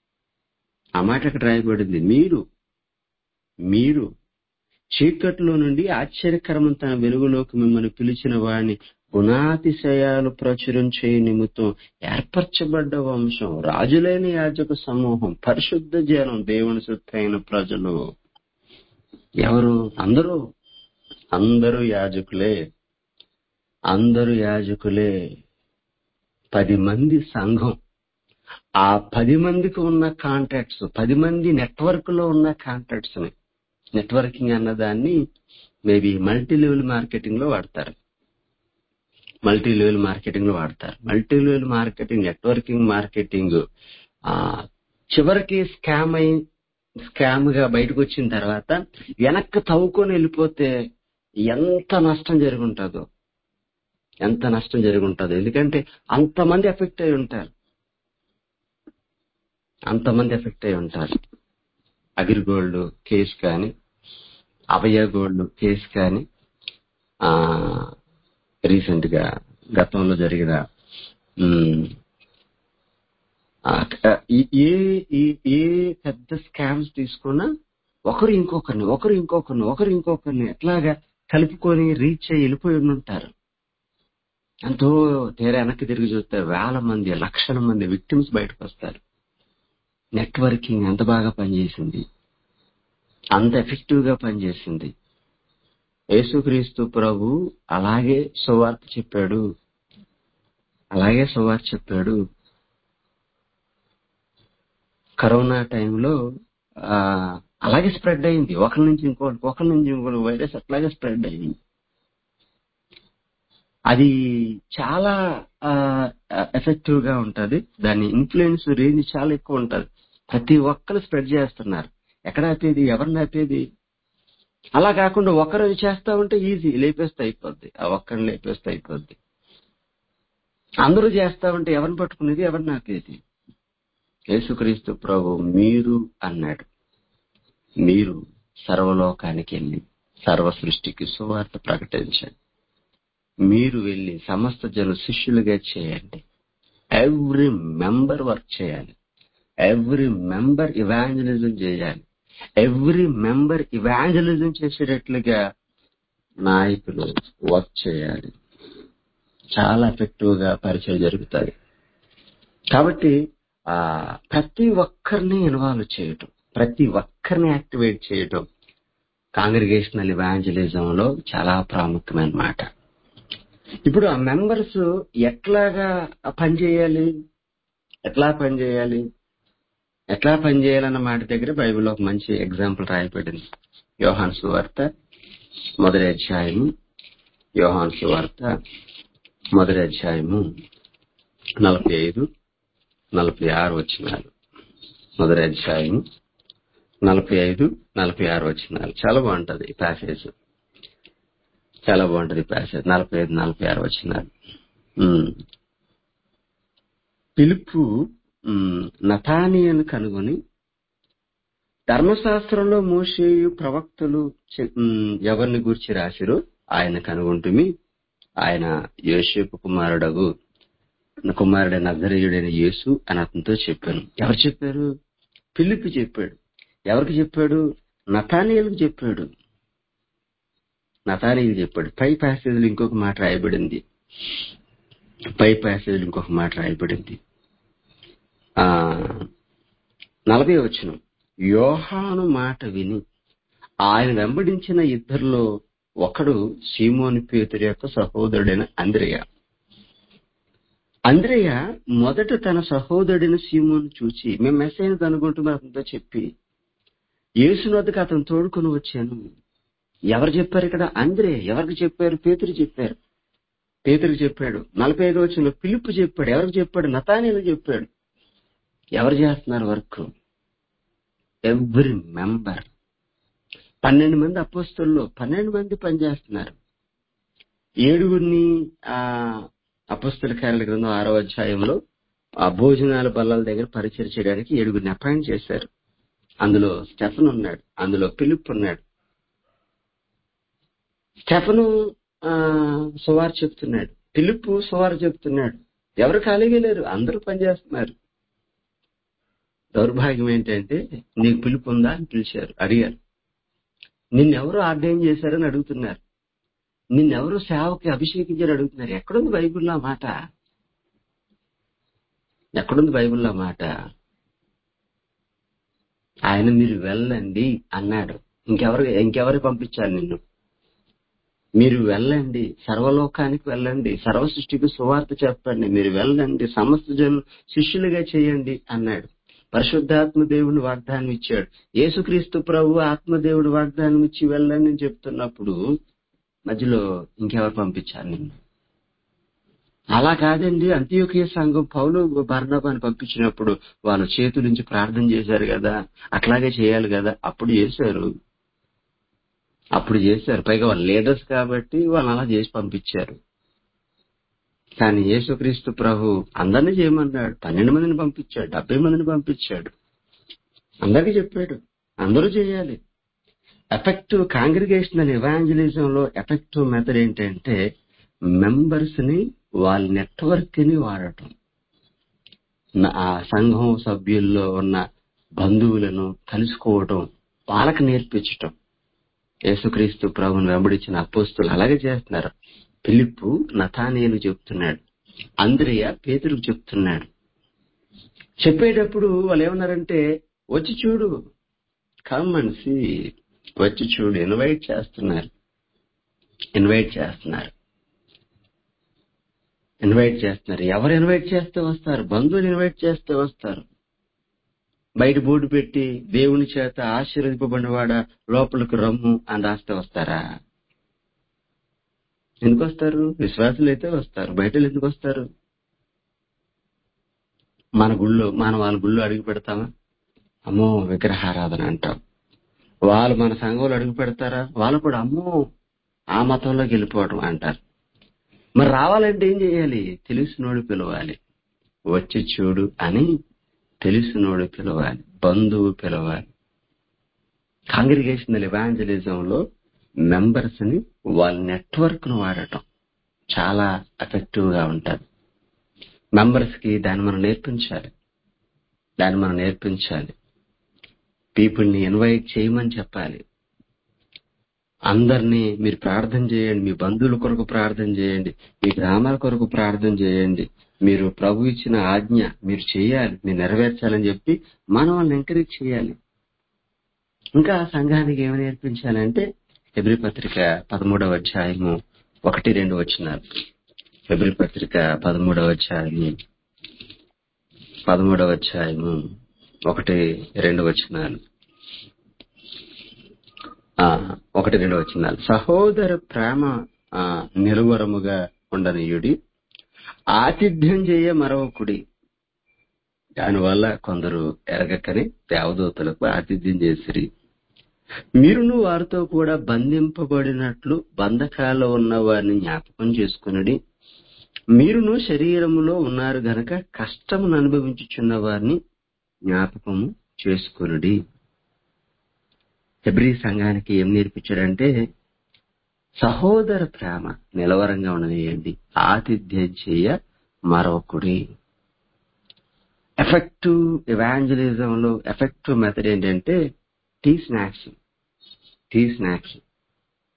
ఆ మాట అక్కడ రాయబడింది మీరు మీరు చీకట్లో నుండి ఆశ్చర్యకరమైన తన వెలుగులోకి మిమ్మల్ని పిలిచిన వాడిని గుణాతిశయాలు ప్రచురం చేయ నిమిత్తం ఏర్పరచబడ్డ వంశం రాజులైన యాజక సమూహం పరిశుద్ధ జనం దేవుని సొత్తైన ప్రజలు ఎవరు అందరూ అందరూ యాజకులే అందరూ యాజకులే పది మంది సంఘం ఆ పది మందికి ఉన్న కాంటాక్ట్స్ పది మంది నెట్వర్క్ లో ఉన్న కాంటాక్ట్స్ ని నెట్వర్కింగ్ అన్న దాన్ని మేబీ మల్టీ లెవెల్ మార్కెటింగ్ లో వాడతారు మల్టీ లెవెల్ మార్కెటింగ్ లో వాడతారు multi level marketing networking marketing ఆ చివరికి స్కామ్ అయి స్కామ్ గా బయటకు వచ్చిన తర్వాత వెనక్కి తవ్వుకొని వెళ్ళిపోతే ఎంత నష్టం జరుగుంటుందో ఎంత నష్టం జరుగుంటుందో ఎందుకంటే అంతమంది ఎఫెక్ట్ అయి ఉంటారు అంతమంది ఎఫెక్ట్ అయి ఉంటారు అగ్రిగోల్డ్ కేసు కానీ అభయ గోల్డ్ కేసు కానీ ఆ రీసెంట్ గా గతంలో జరిగిన ఉమ్, ఆ, ఈ- ఏ ఏ- ఏ పెద్ద స్కామ్స్ తీసుకున్నా ఒకరు ఇంకొకరిని ఒకరు ఇంకొకరిని ఒకరు ఇంకొకరిని ఎట్లాగా కలుపుకొని రీచ్ అయ్యి వెళ్ళిపోయి ఉంటారు ఎంతో తీరా వెనక్కి తిరిగి చూస్తే వేల మంది లక్షల మంది విక్టిమ్స్ బయటకు వస్తారు నెట్వర్కింగ్ ఎంత బాగా పనిచేసింది అంత ఎఫెక్టివ్ గా పనిచేసింది యేసుక్రీస్తు ప్రభు అలాగే సువార్త చెప్పాడు అలాగే సువార్త చెప్పాడు కరోనా టైంలో ఆ, అలాగే స్ప్రెడ్ అయింది ఒకరి నుంచి ఇంకోటి ఒకరి నుంచి ఇంకోటి వైరస్ అట్లాగే స్ప్రెడ్ అయింది అది చాలా ఎఫెక్టివ్ గా ఉంటది దాని ఇన్ఫ్లుయెన్స్ రేంజ్ చాలా ఎక్కువ ఉంటది ప్రతి ఒక్కరు స్ప్రెడ్ చేస్తున్నారు ఎక్కడ ఆపేది ఎవరిని ఆపేది అలా కాకుండా ఒకరు చేస్తా ఉంటే ఈజీ లేపేస్తే అయిపోద్ది ఆ ఒక్కరిని లేపేస్తే అయిపోద్ది అందరూ చేస్తా ఉంటే ఎవరిని పట్టుకునేది ఎవరిని ఆపేది యేసుక్రీస్తు ప్రభు మీరు అన్నాడు మీరు సర్వలోకానికి వెళ్ళి సర్వ సృష్టికి సువార్త ప్రకటించండి మీరు వెళ్ళి సమస్త జన శిష్యులుగా చేయండి ఎవ్రీ మెంబర్ వర్క్ చేయాలి ఎవ్రీ మెంబర్ ఇవాంజలిజం చేయాలి ఎవ్రీ మెంబర్ ఇవాంజలిజం చేసేటట్లుగా నాయకులు వర్క్ చేయాలి చాలా ఎఫెక్టివ్ గా పరిచయం జరుగుతుంది కాబట్టి ఆ ప్రతి ఒక్కరిని ఇన్వాల్వ్ చేయటం ప్రతి ఒక్కరిని యాక్టివేట్ చేయటం కాంగ్రిగేషనల్ ఇవాంజలిజం లో చాలా ప్రాముఖ్యమైన మాట ఇప్పుడు ఆ మెంబర్స్ ఎట్లాగా పనిచేయాలి ఎట్లా పనిచేయాలి ఎట్లా పనిచేయాలన్న మాట దగ్గర బైబిల్లో ఒక మంచి ఎగ్జాంపుల్ రాయబడింది యోహాన్ సువార్త మొదటి అధ్యాయము యోహాన్ సువార్త మొదటి అధ్యాయము నలభై ఐదు నలభై ఆరు వచ్చినాలు మొదటి అధ్యాయము నలభై ఐదు నలభై ఆరు వచ్చినాలు చాలా బాగుంటది ఈ ప్యాసేజ్ చాలా బాగుంటది ఈ ప్యాసేజ్ నలభై ఐదు నలభై ఆరు వచ్చినాలు ఉమ్. పిలుపు ఉమ్, నతానియను కనుగొని ధర్మశాస్త్రంలో మోషేయు ప్రవక్తలు చె- ఉమ్, ఎవరిని గూర్చి రాసిరో ఆయన కనుగొంటుమి ఆయన యోసేపు కుమారుడగు కుమారుడైన నజరేయుడైన యేసు అని అతనితో చెప్పాను ఎవరు చెప్పారు పిలిపి చెప్పాడు ఎవరికి చెప్పాడు నతానియలకు చెప్పాడు నతానీయులు చెప్పాడు పై ప్యాసేజ్లో ఇంకొక మాట రాయబడింది పై ప్యాసేజ్ ఇంకొక మాట రాయబడింది ఆ నలభై వచ్చిన యోహాను మాట విని ఆయన వెంబడించిన ఇద్దరిలో ఒకడు సీమోని పేతురు యొక్క సహోదరుడైన అంద్రయ్య అంద్రయ్య మొదట తన సహోదరుడైన సీమోను చూచి మేము మెసేజ్ అనుకుంటున్నాం అతనితో చెప్పి యేసు వద్దకు అతను తోడుకొని వచ్చాను ఎవరు చెప్పారు ఇక్కడ అంద్రే ఎవరికి చెప్పారు పేతురు చెప్పారు పేతురు చెప్పాడు నలభై ఐదు వచ్చిన పిలుపు చెప్పాడు ఎవరికి చెప్పాడు నతానీలు చెప్పాడు ఎవరు చేస్తున్నారు వర్క్ ఎవ్రీ మెంబర్ పన్నెండు మంది అపోస్తుల్లో పన్నెండు మంది పనిచేస్తున్నారు ఏడుగురిని ఆ అపస్తుల కార్యాల గ్రంథం ఆరో అధ్యాయంలో ఆ భోజనాల బల్లల దగ్గర పరిచయం చేయడానికి ఏడుగురిని అపాయింట్ చేశారు అందులో స్టెఫన్ ఉన్నాడు అందులో పిలుపు ఉన్నాడు స్టెఫను ఆ, సువార్ చెప్తున్నాడు పిలుపు సువార్ చెప్తున్నాడు ఎవరు ఖాళీగా లేరు అందరూ పనిచేస్తున్నారు దౌర్భాగ్యం ఏంటంటే నీకు పిలుపు ఉందా అని పిలిచారు అడిగారు నిన్నెవరు ఆర్డైన్ చేశారని అడుగుతున్నారు నిన్నెవరు సేవకి అభిషేకించారు అడుగుతున్నారు ఎక్కడుంది బైబిల్లో ఆ మాట ఎక్కడుంది బైబిల్లో ఆ మాట ఆయన మీరు వెళ్ళండి అన్నాడు ఇంకెవరు ఇంకెవరు పంపించాలి నిన్ను మీరు వెళ్ళండి సర్వలోకానికి వెళ్ళండి సర్వ సృష్టికి సువార్త చెప్పండి మీరు వెళ్ళండి సమస్త జనులు శిష్యులుగా చేయండి అన్నాడు పరిశుద్ధాత్మ దేవుని వాగ్దానం ఇచ్చాడు యేసుక్రీస్తు ప్రభు ఆత్మదేవుడు వాగ్దానం ఇచ్చి వెళ్ళండి అని చెప్తున్నప్పుడు మధ్యలో ఇంకెవరు పంపించాలి నిన్ను అలా కాదండి అంత్యోకీయ సంఘం పౌలు బర్ణబాని పంపించినప్పుడు వాళ్ళ చేతుల నుంచి ప్రార్థన చేశారు కదా అట్లాగే చేయాలి కదా అప్పుడు చేశారు అప్పుడు చేశారు పైగా వాళ్ళు లీడర్స్ కాబట్టి వాళ్ళు అలా చేసి పంపించారు కానీ యేసుక్రీస్తు ప్రభు అందరినీ చేయమన్నాడు పన్నెండు మందిని పంపించాడు డెబ్బై మందిని పంపించాడు అందరికీ చెప్పాడు అందరూ చేయాలి ఎఫెక్టివ్ కాంగ్రిగేషనల్ ఎవాంజలిజం లో ఎఫెక్టివ్ మెథడ్ ఏంటంటే మెంబర్స్ ని వాళ్ళ నెట్వర్క్ ని వాడటం న- ఆ సంఘం సభ్యుల్లో ఉన్న బంధువులను కలుసుకోవటం వాళ్ళకి నేర్పించటం యేసుక్రీస్తు ప్రభుని వెంబడించిన అపోస్తులు అలాగే చేస్తున్నారు పిలుపు నతానియలు చెప్తున్నాడు అంద్రియ పేతురుకు చెప్తున్నాడు చెప్పేటప్పుడు వాళ్ళు ఏమన్నారంటే వచ్చి చూడు కమ్ అండ్ సీ వచ్చి చూడు ఇన్వైట్ చేస్తున్నారు ఇన్వైట్ చేస్తున్నారు ఇన్వైట్ చేస్తున్నారు ఎవరు ఇన్వైట్ చేస్తే వస్తారు బంధువులు ఇన్వైట్ చేస్తే వస్తారు బయట బోర్డు పెట్టి దేవుని చేత ఆశీర్వదింపబడినవాడ లోపలికి రమ్ము అని రాస్తే వస్తారా ఎందుకు వస్తారు విశ్వాసులు అయితే వస్తారు బయట ఎందుకు వస్తారు మన గుళ్ళో మన వాళ్ళ గుళ్ళో అడుగు పెడతామా అమ్మో విగ్రహారాధన అంటాం వాళ్ళు మన సంఘంలో అడుగు పెడతారా వాళ్ళు కూడా అమ్మో ఆ మతంలోకి వెళ్ళిపోవడం అంటారు మరి రావాలంటే ఏం చేయాలి తెలిసినోడు పిలవాలి వచ్చి చూడు అని తెలిసినోడు పిలవాలి బంధువు పిలవాలి కాంగ్రిగేషనల్ ఎవాంజలిజం లో మెంబర్స్ ని వాళ్ళ నెట్వర్క్ ను వాడటం చాలా ఎఫెక్టివ్ గా ఉంటది మెంబర్స్ కి దాన్ని మనం నేర్పించాలి దాన్ని మనం నేర్పించాలి పీపుల్ ని ఇన్వైట్ చేయమని చెప్పాలి అందరినీ మీరు ప్రార్థన చేయండి మీ బంధువుల కొరకు ప్రార్థన చేయండి మీ గ్రామాల కొరకు ప్రార్థన చేయండి మీరు ప్రభు ఇచ్చిన ఆజ్ఞ మీరు చేయాలి మీరు నెరవేర్చాలని చెప్పి మనం వాళ్ళని ఎంకరేజ్ చేయాలి ఇంకా సంఘానికి ఏమి నేర్పించాలంటే ఎబ్రి పత్రిక పదమూడవ అధ్యాయము ఒకటి రెండు వచ్చినారు ఎబ్రి పత్రిక పదమూడవ అధ్యాయము పదమూడవ అధ్యాయము ఒకటి రెండు వచ్చినాలు ఆ, ఒకటి రెండు వచ్చినాలు సహోదర ప్రేమ ఆ, నిలువరముగా ఉండనీయుడి ఆతిథ్యం చేయ మరొకడి దానివల్ల కొందరు ఎరగకని దేవదూతలకు ఆతిథ్యం చేసిరి మీరును వారితో కూడా బంధింపబడినట్లు బంధకాల్లో ఉన్న వారిని జ్ఞాపకం చేసుకునడి మీరును శరీరములో ఉన్నారు గనక కష్టమును అనుభవించుచున్న వారిని జ్ఞాపకము చేసుకునుడి హెబ్రీ సంఘానికి ఏం నేర్పించాడంటే సహోదర ప్రేమ నిలవరంగా ఉండనియండి ఆతిథ్యం చేయ మరొకడి ఎఫెక్టివ్ ఎవాంజలిజం లో ఎఫెక్టివ్ మెథడ్ ఏంటంటే టీ స్నాక్స్ టీ స్నాక్స్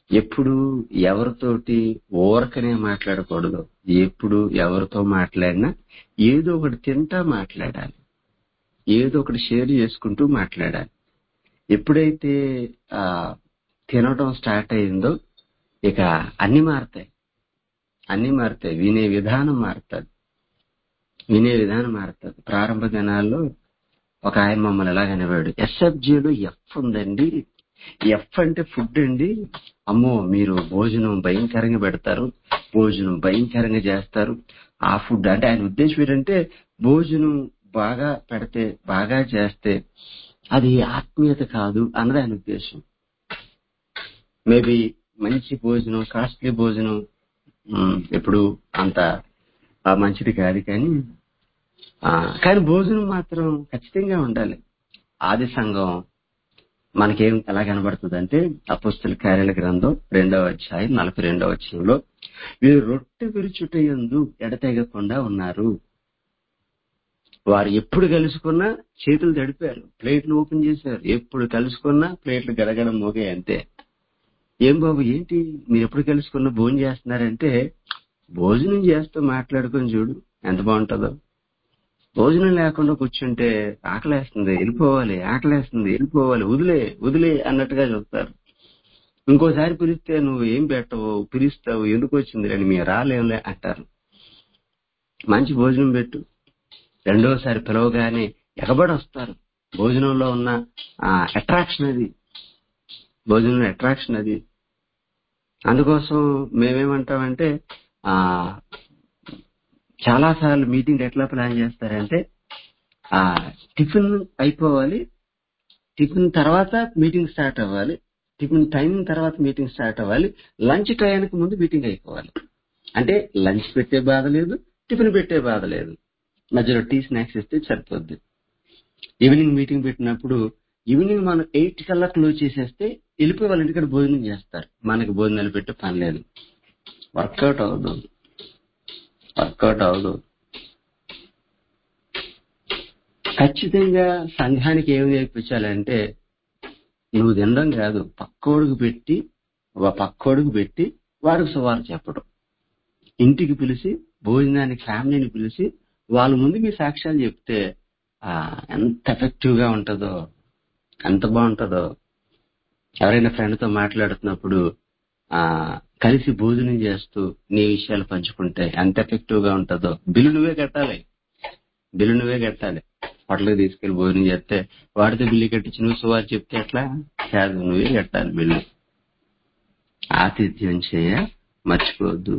ఎప్పుడు ఎవరితోటి ఊరకనే మాట్లాడకూడదు ఎప్పుడు ఎవరితోటి ఊరకనే మాట్లాడకూడదు ఎప్పుడు ఎవరితో మాట్లాడినా ఏదో ఒకటి తింటా మాట్లాడాలి ఏదో ఒకటి షేర్ చేసుకుంటూ మాట్లాడాలి ఎప్పుడైతే ఆ తినడం స్టార్ట్ అయిందో ఇక అన్ని మారుతాయి అన్ని మారుతాయి వినే విధానం మారుతుంది వినే విధానం మారుతుంది ప్రారంభ దినాల్లో ఒక ఆయన మమ్మల్ని ఎలా కనివాడు ఎస్ఎఫ్జీలో ఎఫ్ ఉందండి ఎఫ్ అంటే ఫుడ్ అండి అమ్మో మీరు భోజనం భయంకరంగా పెడతారు భోజనం భయంకరంగా చేస్తారు ఆ ఫుడ్ అంటే ఆయన ఉద్దేశం ఏంటంటే భోజనం బాగా పెడితే బాగా చేస్తే అది ఆత్మీయత కాదు అన్నది ఆయన ఉద్దేశం మేబీ మంచి భోజనం కాస్ట్లీ భోజనం ఉమ్, ఎప్పుడు అంత ఆ, మంచిది కాదు కానీ ఆ, కానీ భోజనం మాత్రం ఖచ్చితంగా ఉండాలి ఆది సంఘం మనకేం ఎలా కనబడుతుంది అంటే అపుస్తుల కార్యాల గ్రంథం రెండవ అధ్యాయం నలభై రెండవ వచనంలో వీరు రొట్టె విరుచుట యందు ఎడతెగకుండా ఉన్నారు వారు ఎప్పుడు కలుసుకున్నా చేతులు తడిపారు ప్లేట్లు ఓపెన్ చేశారు ఎప్పుడు కలుసుకున్నా ప్లేట్లు గడగడం మోగే అంతే ఏం బాబు ఏంటి మీరు ఎప్పుడు కలుసుకున్నా భోజనం చేస్తున్నారంటే భోజనం చేస్తూ మాట్లాడుకొని చూడు ఎంత బాగుంటుందో భోజనం లేకుండా కూర్చుంటే ఆకలేస్తుంది వెళ్ళిపోవాలి ఆకలేస్తుంది వెళ్ళిపోవాలి వదిలే వదిలే అన్నట్టుగా చెప్తారు ఇంకోసారి పిలిస్తే నువ్వు ఏం పెట్టవు పిలుస్తావు ఎందుకు వచ్చింది అని మీరు రాలేంలే అంటారు మంచి భోజనం పెట్టు రెండోసారి పిలవగానే ఎగబడి వస్తారు భోజనంలో ఉన్న అట్రాక్షన్ అది భోజనంలో అట్రాక్షన్ అది అందుకోసం మేమేమంటామంటే ఆ చాలా సార్లు మీటింగ్ ఎట్లా ప్లాన్ చేస్తారంటే ఆ టిఫిన్ అయిపోవాలి టిఫిన్ తర్వాత మీటింగ్ స్టార్ట్ అవ్వాలి టిఫిన్ టైం తర్వాత మీటింగ్ స్టార్ట్ అవ్వాలి లంచ్ టైంకి ముందు మీటింగ్ అయిపోవాలి అంటే లంచ్ పెట్టే బాధ లేదు టిఫిన్ పెట్టే బాధ లేదు మధ్యలో టీ స్నాక్స్ ఇస్తే సరిపోద్ది ఈవినింగ్ మీటింగ్ పెట్టినప్పుడు ఈవినింగ్ మనం ఎయిట్ కల్లా క్లోజ్ చేసేస్తే వెళ్ళిపోయి వాళ్ళ ఇంటికాడ భోజనం చేస్తారు మనకి భోజనాలు పెట్టే పని లేదు వర్కౌట్ అవ్వదు వర్కౌట్ అవ్వదు ఖచ్చితంగా సంఘానికి ఏమి నేర్పించాలంటే నువ్వు తినడం కాదు పక్కోడుకు పెట్టి వా- పక్కోడుకు పెట్టి వాడికి సువారు చెప్పడం ఇంటికి పిలిచి భోజనానికి ఫ్యామిలీని పిలిచి వాళ్ళ ముందు మీ సాక్ష్యాలు చెప్తే ఆ, ఎంత ఎఫెక్టివ్ గా ఉంటుందో ఎంత బాగుంటుందో ఎవరైనా ఫ్రెండ్ తో మాట్లాడుతున్నప్పుడు ఆ కలిసి భోజనం చేస్తూ నీ విషయాలు పంచుకుంటే ఎంత ఎఫెక్టివ్ గా ఉంటుందో బిల్లు నువ్వే కట్టాలి బిల్లు నువ్వే కట్టాలి హోటల్కి తీసుకెళ్లి భోజనం చేస్తే వాడితో బిల్లు కట్టించి నువ్వు సువారు చెప్తే ఎట్లా కాదు నువ్వే కట్టాలి బిల్లు ఆతిథ్యం చేయ మర్చిపోవద్దు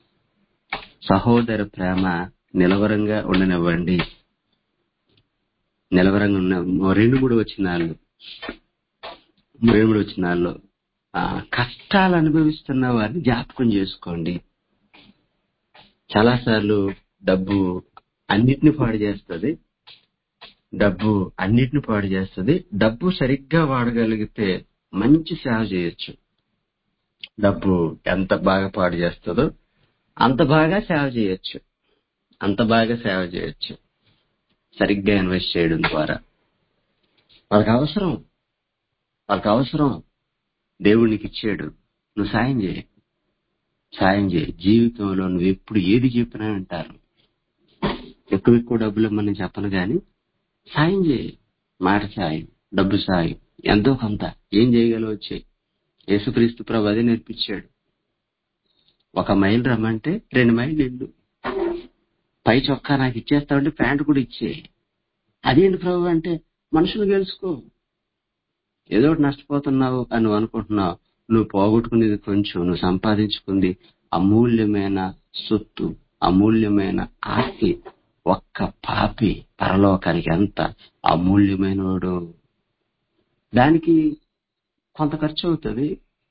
సహోదర ప్రేమ నిలవరంగా ఉండనివ్వండి నిలవరంగా ఉన్న రెండు మూడు వచ్చినాళ్ళు రెండు మూడు వచ్చినాళ్ళు ఆ, కష్టాలు అనుభవిస్తున్న వారిని జ్ఞాపకం చేసుకోండి చాలా సార్లు డబ్బు అన్నిటిని పాడు చేస్తుంది డబ్బు అన్నిటిని పాడు చేస్తుంది డబ్బు సరిగ్గా వాడగలిగితే మంచి సేవ చేయొచ్చు డబ్బు ఎంత బాగా పాడు చేస్తుందో అంత బాగా సేవ చేయొచ్చు అంత బాగా సేవ చేయొచ్చు సరిగ్గా ఇన్వెస్ట్ చేయడం ద్వారా వాళ్ళకి అవసరం వాళ్ళకి అవసరం దేవుడికి ఇచ్చాడు నువ్వు సాయం చేయి సాయం చేయి జీవితంలో నువ్వు ఎప్పుడు ఏది చెప్పినా అంటారు ఎక్కువ ఎక్కువ డబ్బులు మనం చెప్పను గాని సాయం చేయి మాట సాయం డబ్బు సాయం ఎంతో కొంత ఏం చేయగలవు వచ్చాయి యేసుక్రీస్తు ప్రభు అదే నేర్పించాడు ఒక మైల్ రమ్మంటే రెండు మైళ్ళు ఇల్లు పై చొక్కా నాకు ఇచ్చేస్తావంటే ప్యాంట్ కూడా ఇచ్చే అదేంటి ప్రభు అంటే మనుషులు గెలుచుకో ఏదో ఒకటి నష్టపోతున్నావు అని నువ్వు అనుకుంటున్నావు నువ్వు పోగొట్టుకునేది కొంచెం నువ్వు సంపాదించుకుంది అమూల్యమైన సొత్తు అమూల్యమైన ఆస్తి ఒక్క పాపి పరలోకానికి ఎంత అమూల్యమైన వాడు దానికి కొంత ఖర్చు అవుతుంది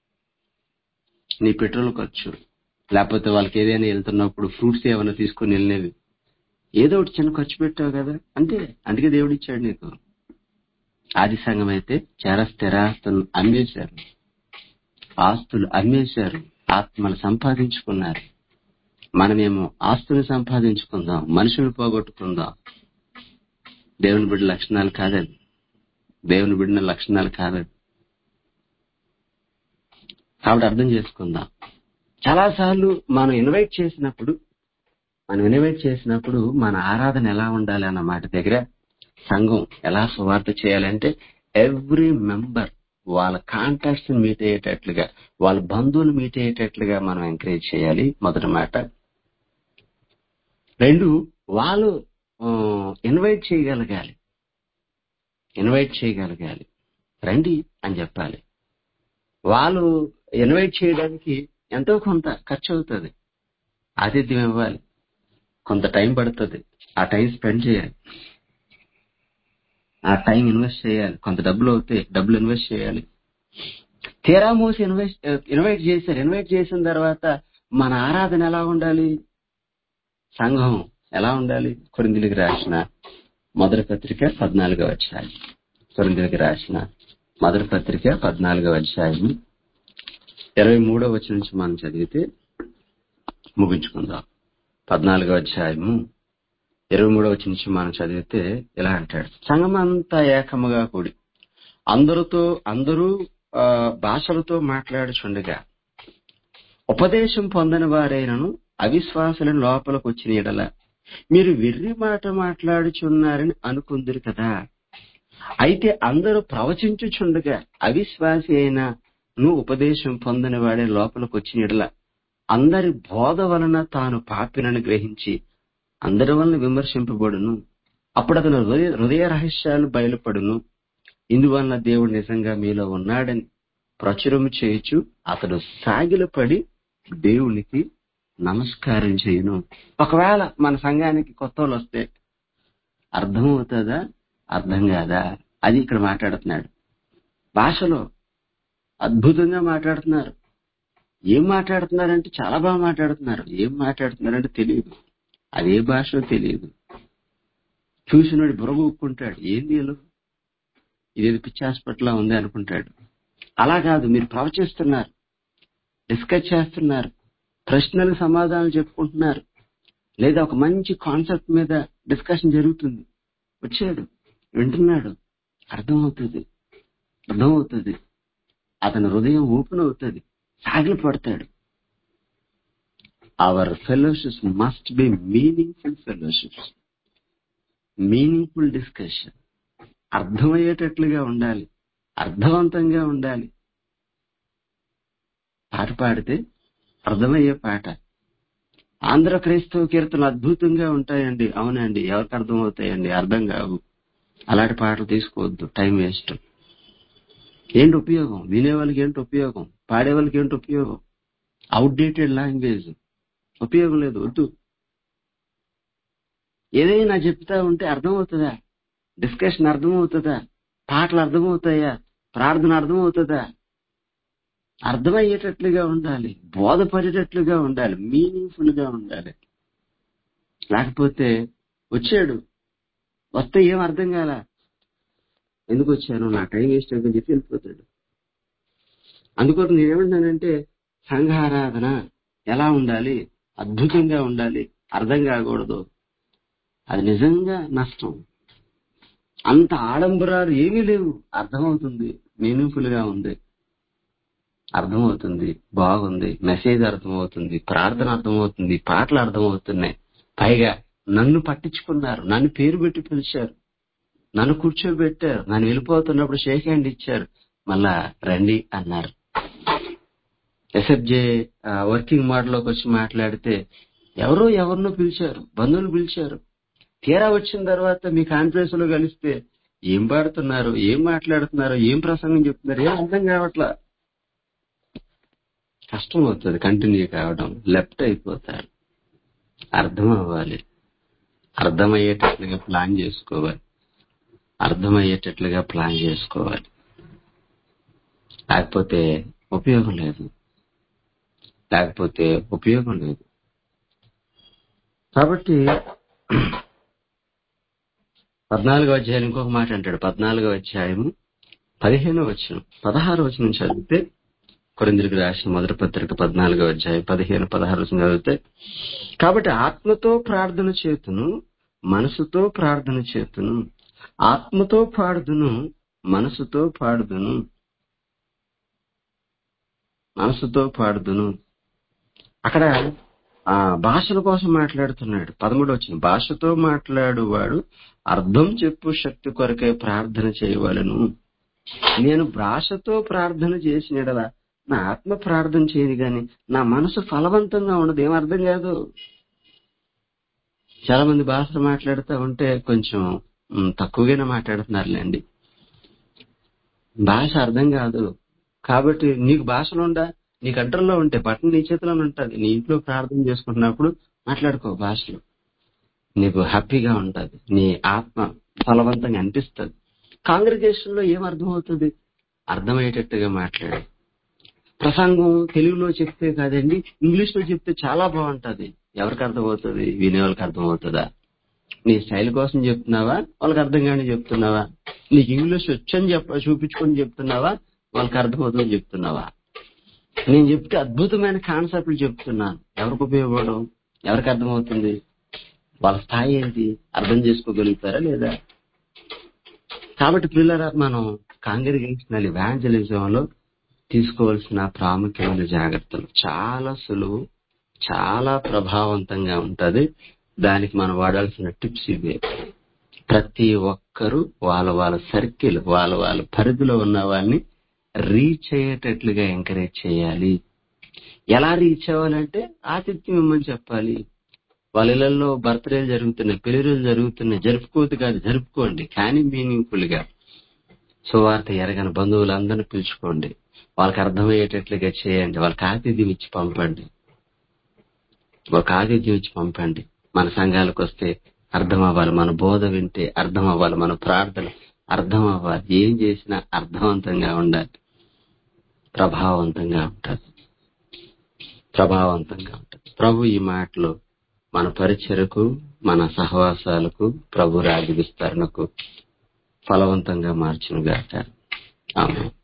నీ పెట్రోల్ ఖర్చు లేకపోతే వాళ్ళకి ఏదైనా వెళ్తున్నప్పుడు ఫ్రూట్స్ ఏమైనా తీసుకుని వెళ్ళినవి ఏదో ఒకటి చిన్న ఖర్చు పెట్టావు కదా అంతే అందుకే దేవుడు ఇచ్చాడు నీకు ఆది సంఘం అయితే చాలా స్థిరాస్తులు అమ్మేశారు ఆస్తులు అమ్మేశారు ఆత్మలు సంపాదించుకున్నారు మనమేమో ఆస్తులు సంపాదించుకుందాం మనుషులు పోగొట్టుకుందాం దేవుని బిడ్డ లక్షణాలు కాదది దేవుని బిడ్డ లక్షణాలు కాదది కాబట్టి అర్థం చేసుకుందాం చాలాసార్లు మనం ఇన్వైట్ చేసినప్పుడు మనం ఇన్వైట్ చేసినప్పుడు మన ఆరాధన ఎలా ఉండాలి అన్న మాట దగ్గర సంఘం ఎలా సువార్త చేయాలంటే ఎవ్రీ మెంబర్ వాళ్ళ కాంటాక్ట్స్ మీట్ అయ్యేటట్లుగా వాళ్ళ బంధువులు మీట్ అయ్యేటట్లుగా మనం ఎంకరేజ్ చేయాలి మొదటి మాట రెండు వాళ్ళు ఇన్వైట్ చేయగలగాలి ఇన్వైట్ చేయగలగాలి రండి అని చెప్పాలి వాళ్ళు ఇన్వైట్ చేయడానికి ఎంతో కొంత ఖర్చు అవుతుంది ఆతిథ్యం ఇవ్వాలి కొంత టైం పడుతుంది ఆ టైం స్పెండ్ చేయాలి ఆ టైం ఇన్వెస్ట్ చేయాలి కొంత డబ్బులు అవుతాయి డబ్బులు ఇన్వెస్ట్ చేయాలి తీరా మూసి ఇన్వెస్ట్ ఇన్వైట్ చేశారు ఇన్వైట్ చేసిన తర్వాత మన ఆరాధన ఎలా ఉండాలి సంఘం ఎలా ఉండాలి కొరిందులకి రాసిన మొదటి పత్రిక పద్నాలుగవ అధ్యాయం కొరిందులకి రాసిన మొదటి పత్రిక పద్నాలుగవ అధ్యాయం ఇరవై మూడవ వచ్చి నుంచి మనం చదివితే ముగించుకుందాం పద్నాలుగవ అధ్యాయము ఇరవై మూడవ వచ్చి నుంచి మనం చదివితే ఇలా అంటాడు సంఘం అంతా ఏకముగా కూడి అందరితో అందరూ ఆ, భాషలతో మాట్లాడుచుండగా ఉపదేశం పొందని వారైనను అవిశ్వాసులను లోపలికి వచ్చిన ఎడల మీరు వెర్రి మాట మాట్లాడుచున్నారని అనుకుందరు కదా అయితే అందరూ ప్రవచించుచుండగా అవిశ్వాసి అయిన నువ్వు ఉపదేశం పొందని వాడే లోపలికి వచ్చిన ఎడల అందరి బోధ వలన తాను పాపినని గ్రహించి అందరి వలన విమర్శింపబడును అప్పుడు అతను హృదయ హృదయ రహస్యాలు బయలుపడును ఇందువలన దేవుడు నిజంగా మీలో ఉన్నాడని ప్రచురము చేయొచ్చు అతడు సాగిలపడి దేవునికి నమస్కారం చేయను ఒకవేళ మన సంఘానికి కొత్త వాళ్ళు వస్తే అర్థమవుతుందా అర్థం కాదా అది ఇక్కడ మాట్లాడుతున్నాడు భాషలో అద్భుతంగా మాట్లాడుతున్నారు ఏం మాట్లాడుతున్నారంటే చాలా బాగా మాట్లాడుతున్నారు ఏం మాట్లాడుతున్నారంటే తెలియదు అదే భాషలో తెలియదు చూసినోడు బుర్రగొక్కుంటాడు ఏంది వీళ్ళు? ఇదేదో పిచ్చి హాస్పిటల్ ఉంది అనుకుంటాడు అలా కాదు మీరు ప్రవచిస్తున్నారు డిస్కస్ చేస్తున్నారు ప్రశ్నలకు సమాధానాలు చెప్పుకుంటున్నారు లేదా ఒక మంచి కాన్సెప్ట్ మీద డిస్కషన్ జరుగుతుంది వచ్చాడు వింటున్నాడు అర్థమవుతుంది అర్థమవుతుంది అతని హృదయం ఓపెన్ అవుతుంది సాగిలి పడతాడు our fellowships must be meaningful fellowships meaningful discussion అర్థమయ్యేటట్లుగా ఉండాలి అర్థవంతంగా ఉండాలి పాట పాడితే అర్థమయ్యే పాట ఆంధ్ర క్రైస్తవ కీర్తనలు అద్భుతంగా ఉంటాయండి అవునండి ఎవరికి అర్థం అవుతాయండి అర్థం కావు అలాంటి పాటలు తీసుకోవద్దు టైం వేస్ట్ ఏంటి ఉపయోగం వినే వాళ్ళకి ఏంటి ఉపయోగం పాడే వాళ్ళకి ఏంటి ఉపయోగం అవుట్డేటెడ్ లాంగ్వేజ్ ఉపయోగం లేదు వద్దు ఏదైనా చెప్తా ఉంటే అర్థమవుతుందా డిస్కషన్ అర్థమవుతుందా పాటలు అర్థమవుతాయా ప్రార్థన అర్థమవుతుందా అర్థమయ్యేటట్లుగా ఉండాలి బోధపడేటట్లుగా ఉండాలి మీనింగ్ఫుల్ గా ఉండాలి లేకపోతే వచ్చాడు వస్తే ఏం అర్థం కాల ఎందుకు వచ్చాను నా టైం వేస్ట్ అయిపోయింది చెప్పి వెళ్ళిపోతాడు అందుకోసం నేనేమంటున్నానంటే సంఘారాధన ఎలా ఉండాలి అద్భుతంగా ఉండాలి అర్థం కాకూడదు అది నిజంగా నష్టం అంత ఆడంబరాలు ఏమీ లేవు అర్థమవుతుంది మీనింగ్ఫుల్ గా ఉంది అర్థమవుతుంది బాగుంది మెసేజ్ అర్థమవుతుంది ప్రార్థన అర్థమవుతుంది పాటలు అర్థమవుతున్నాయి పైగా నన్ను పట్టించుకున్నారు నన్ను పేరు పెట్టి పిలిచారు నన్ను కూర్చోబెట్టారు నన్ను వెళ్ళిపోతున్నప్పుడు షేక్ హ్యాండ్ ఇచ్చారు మళ్ళా రండి అన్నారు ఎస్ఎఫ్జే వర్కింగ్ మోడల్లోకి వచ్చి మాట్లాడితే ఎవరో ఎవరినో పిలిచారు బంధువులు పిలిచారు తీరా వచ్చిన తర్వాత మీ కాన్ఫరెన్స్ లో కలిస్తే ఏం పాడుతున్నారు ఏం మాట్లాడుతున్నారు ఏం ప్రసంగం చెప్తున్నారు ఏం అర్థం కావట్లా కష్టం అవుతుంది కంటిన్యూ కావడం లెఫ్ట్ అయిపోతారు అర్థం అవ్వాలి అర్థమయ్యేటట్లుగా ప్లాన్ చేసుకోవాలి అర్థమయ్యేటట్లుగా ప్లాన్ చేసుకోవాలి లేకపోతే ఉపయోగం లేదు లేకపోతే ఉపయోగం లేదు కాబట్టి పద్నాలుగో అధ్యాయం ఇంకొక మాట అంటాడు పద్నాలుగో అధ్యాయము పదిహేనో వచ్చిన పదహారు వచ్చిన చదివితే కొరిందులకు రాసిన మొదటి పత్రిక పద్నాలుగో అధ్యాయం పదిహేను పదహారు వచ్చిన చదివితే కాబట్టి ఆత్మతో ప్రార్థన చేతును మనసుతో ప్రార్థన చేతును ఆత్మతో పాడుదును మనసుతో పాడుదును మనసుతో పాడుదును అక్కడ ఆ భాషల కోసం మాట్లాడుతున్నాడు పదమూడు వచ్చిన భాషతో మాట్లాడువాడు అర్థం చెప్పు శక్తి కొరకే ప్రార్థన చేయవలను నేను భాషతో ప్రార్థన చేసిన యెడల నా ఆత్మ ప్రార్థన చేయదు గాని నా మనసు ఫలవంతంగా ఉండదు ఏం అర్థం కాదు చాలా మంది భాషలు మాట్లాడుతూ ఉంటే కొంచెం మ్, తక్కువగానే మాట్లాడుతున్నారులేండి భాష అర్థం కాదు కాబట్టి నీకు భాషలు ఉండా నీ కంట్రోల్లో ఉంటే బట్టన్ నీ చేతిలోనే ఉంటది నీ ఇంట్లో ప్రార్థన చేసుకుంటున్నప్పుడు మాట్లాడుకో భాషలు నీకు హ్యాపీగా ఉంటది నీ ఆత్మ ఫలవంతంగా అనిపిస్తుంది కాంగ్రిగేషన్ లో ఏం అర్థమవుతుంది అర్థమయ్యేటట్టుగా మాట్లాడు ప్రసంగం తెలుగులో చెప్తే కాదండి ఇంగ్లీష్ లో చెప్తే చాలా బాగుంటది ఎవరికి అర్థమవుతుంది వినే వాళ్ళకి అర్థమవుతుందా నీ స్టైల్ కోసం చెప్తున్నావా వాళ్ళకి అర్థం కానీ చెప్తున్నావా నీకు ఇంగ్లీష్ వచ్చని చెప్ప చూపించుకొని చెప్తున్నావా వాళ్ళకి అర్థమవుతుందని చెప్తున్నావా నేను చెప్తే అద్భుతమైన కాన్సెప్ట్లు చెప్తున్నాను ఎవరికి ఉపయోగపడవు ఎవరికి అర్థమవుతుంది వాళ్ళ స్థాయి ఏంటి అర్థం చేసుకోగలుగుతారా లేదా కాబట్టి పిల్లల మనం కాంగ్రిగేషనల్ ఇవాంజలిజం లో తీసుకోవాల్సిన ప్రాముఖ్యమైన జాగ్రత్తలు చాలా సులువు చాలా ప్రభావవంతంగా ఉంటది దానికి మనం వాడాల్సిన టిప్స్ ఇవే ప్రతి ఒక్కరూ వాళ్ళ వాళ్ళ సర్కిల్ వాళ్ళ వాళ్ళ పరిధిలో ఉన్న వాళ్ళని రీచ్ అయ్యేటట్లుగా ఎంకరేజ్ చేయాలి ఎలా రీచ్ అవ్వాలంటే ఆతిథ్యం ఇమ్మని చెప్పాలి వాళ్ళ ఇళ్లలో బర్త్డేలు జరుగుతున్నాయి పెళ్లిరోజులు జరుగుతున్నాయి జరుపుకోవద్దు కాదు జరుపుకోండి కానీ మీనింగ్ఫుల్ గా సువార్త ఎరగని బంధువులందరినీ పిలుచుకోండి వాళ్ళకి అర్థమయ్యేటట్లుగా చేయండి వాళ్ళకి ఆతిథ్యం ఇచ్చి పంపండి ఒక ఆతిథ్యం ఇచ్చి పంపండి మన సంఘాలకు వస్తే అర్థం అవ్వాలి మన బోధ వింటే అర్థం అవ్వాలి మన ప్రార్థన అర్థం అవ్వాలి ఏం చేసినా అర్థవంతంగా ఉండాలి ప్రభావవంతంగా ఉంటుంది ప్రభావవంతంగా ఉంటుంది ప్రభు ఈ మాటలు మన పరిచయకు మన సహవాసాలకు ప్రభు రాజ విస్తరణకు ఫలవంతంగా మార్చునుగాక ఆమె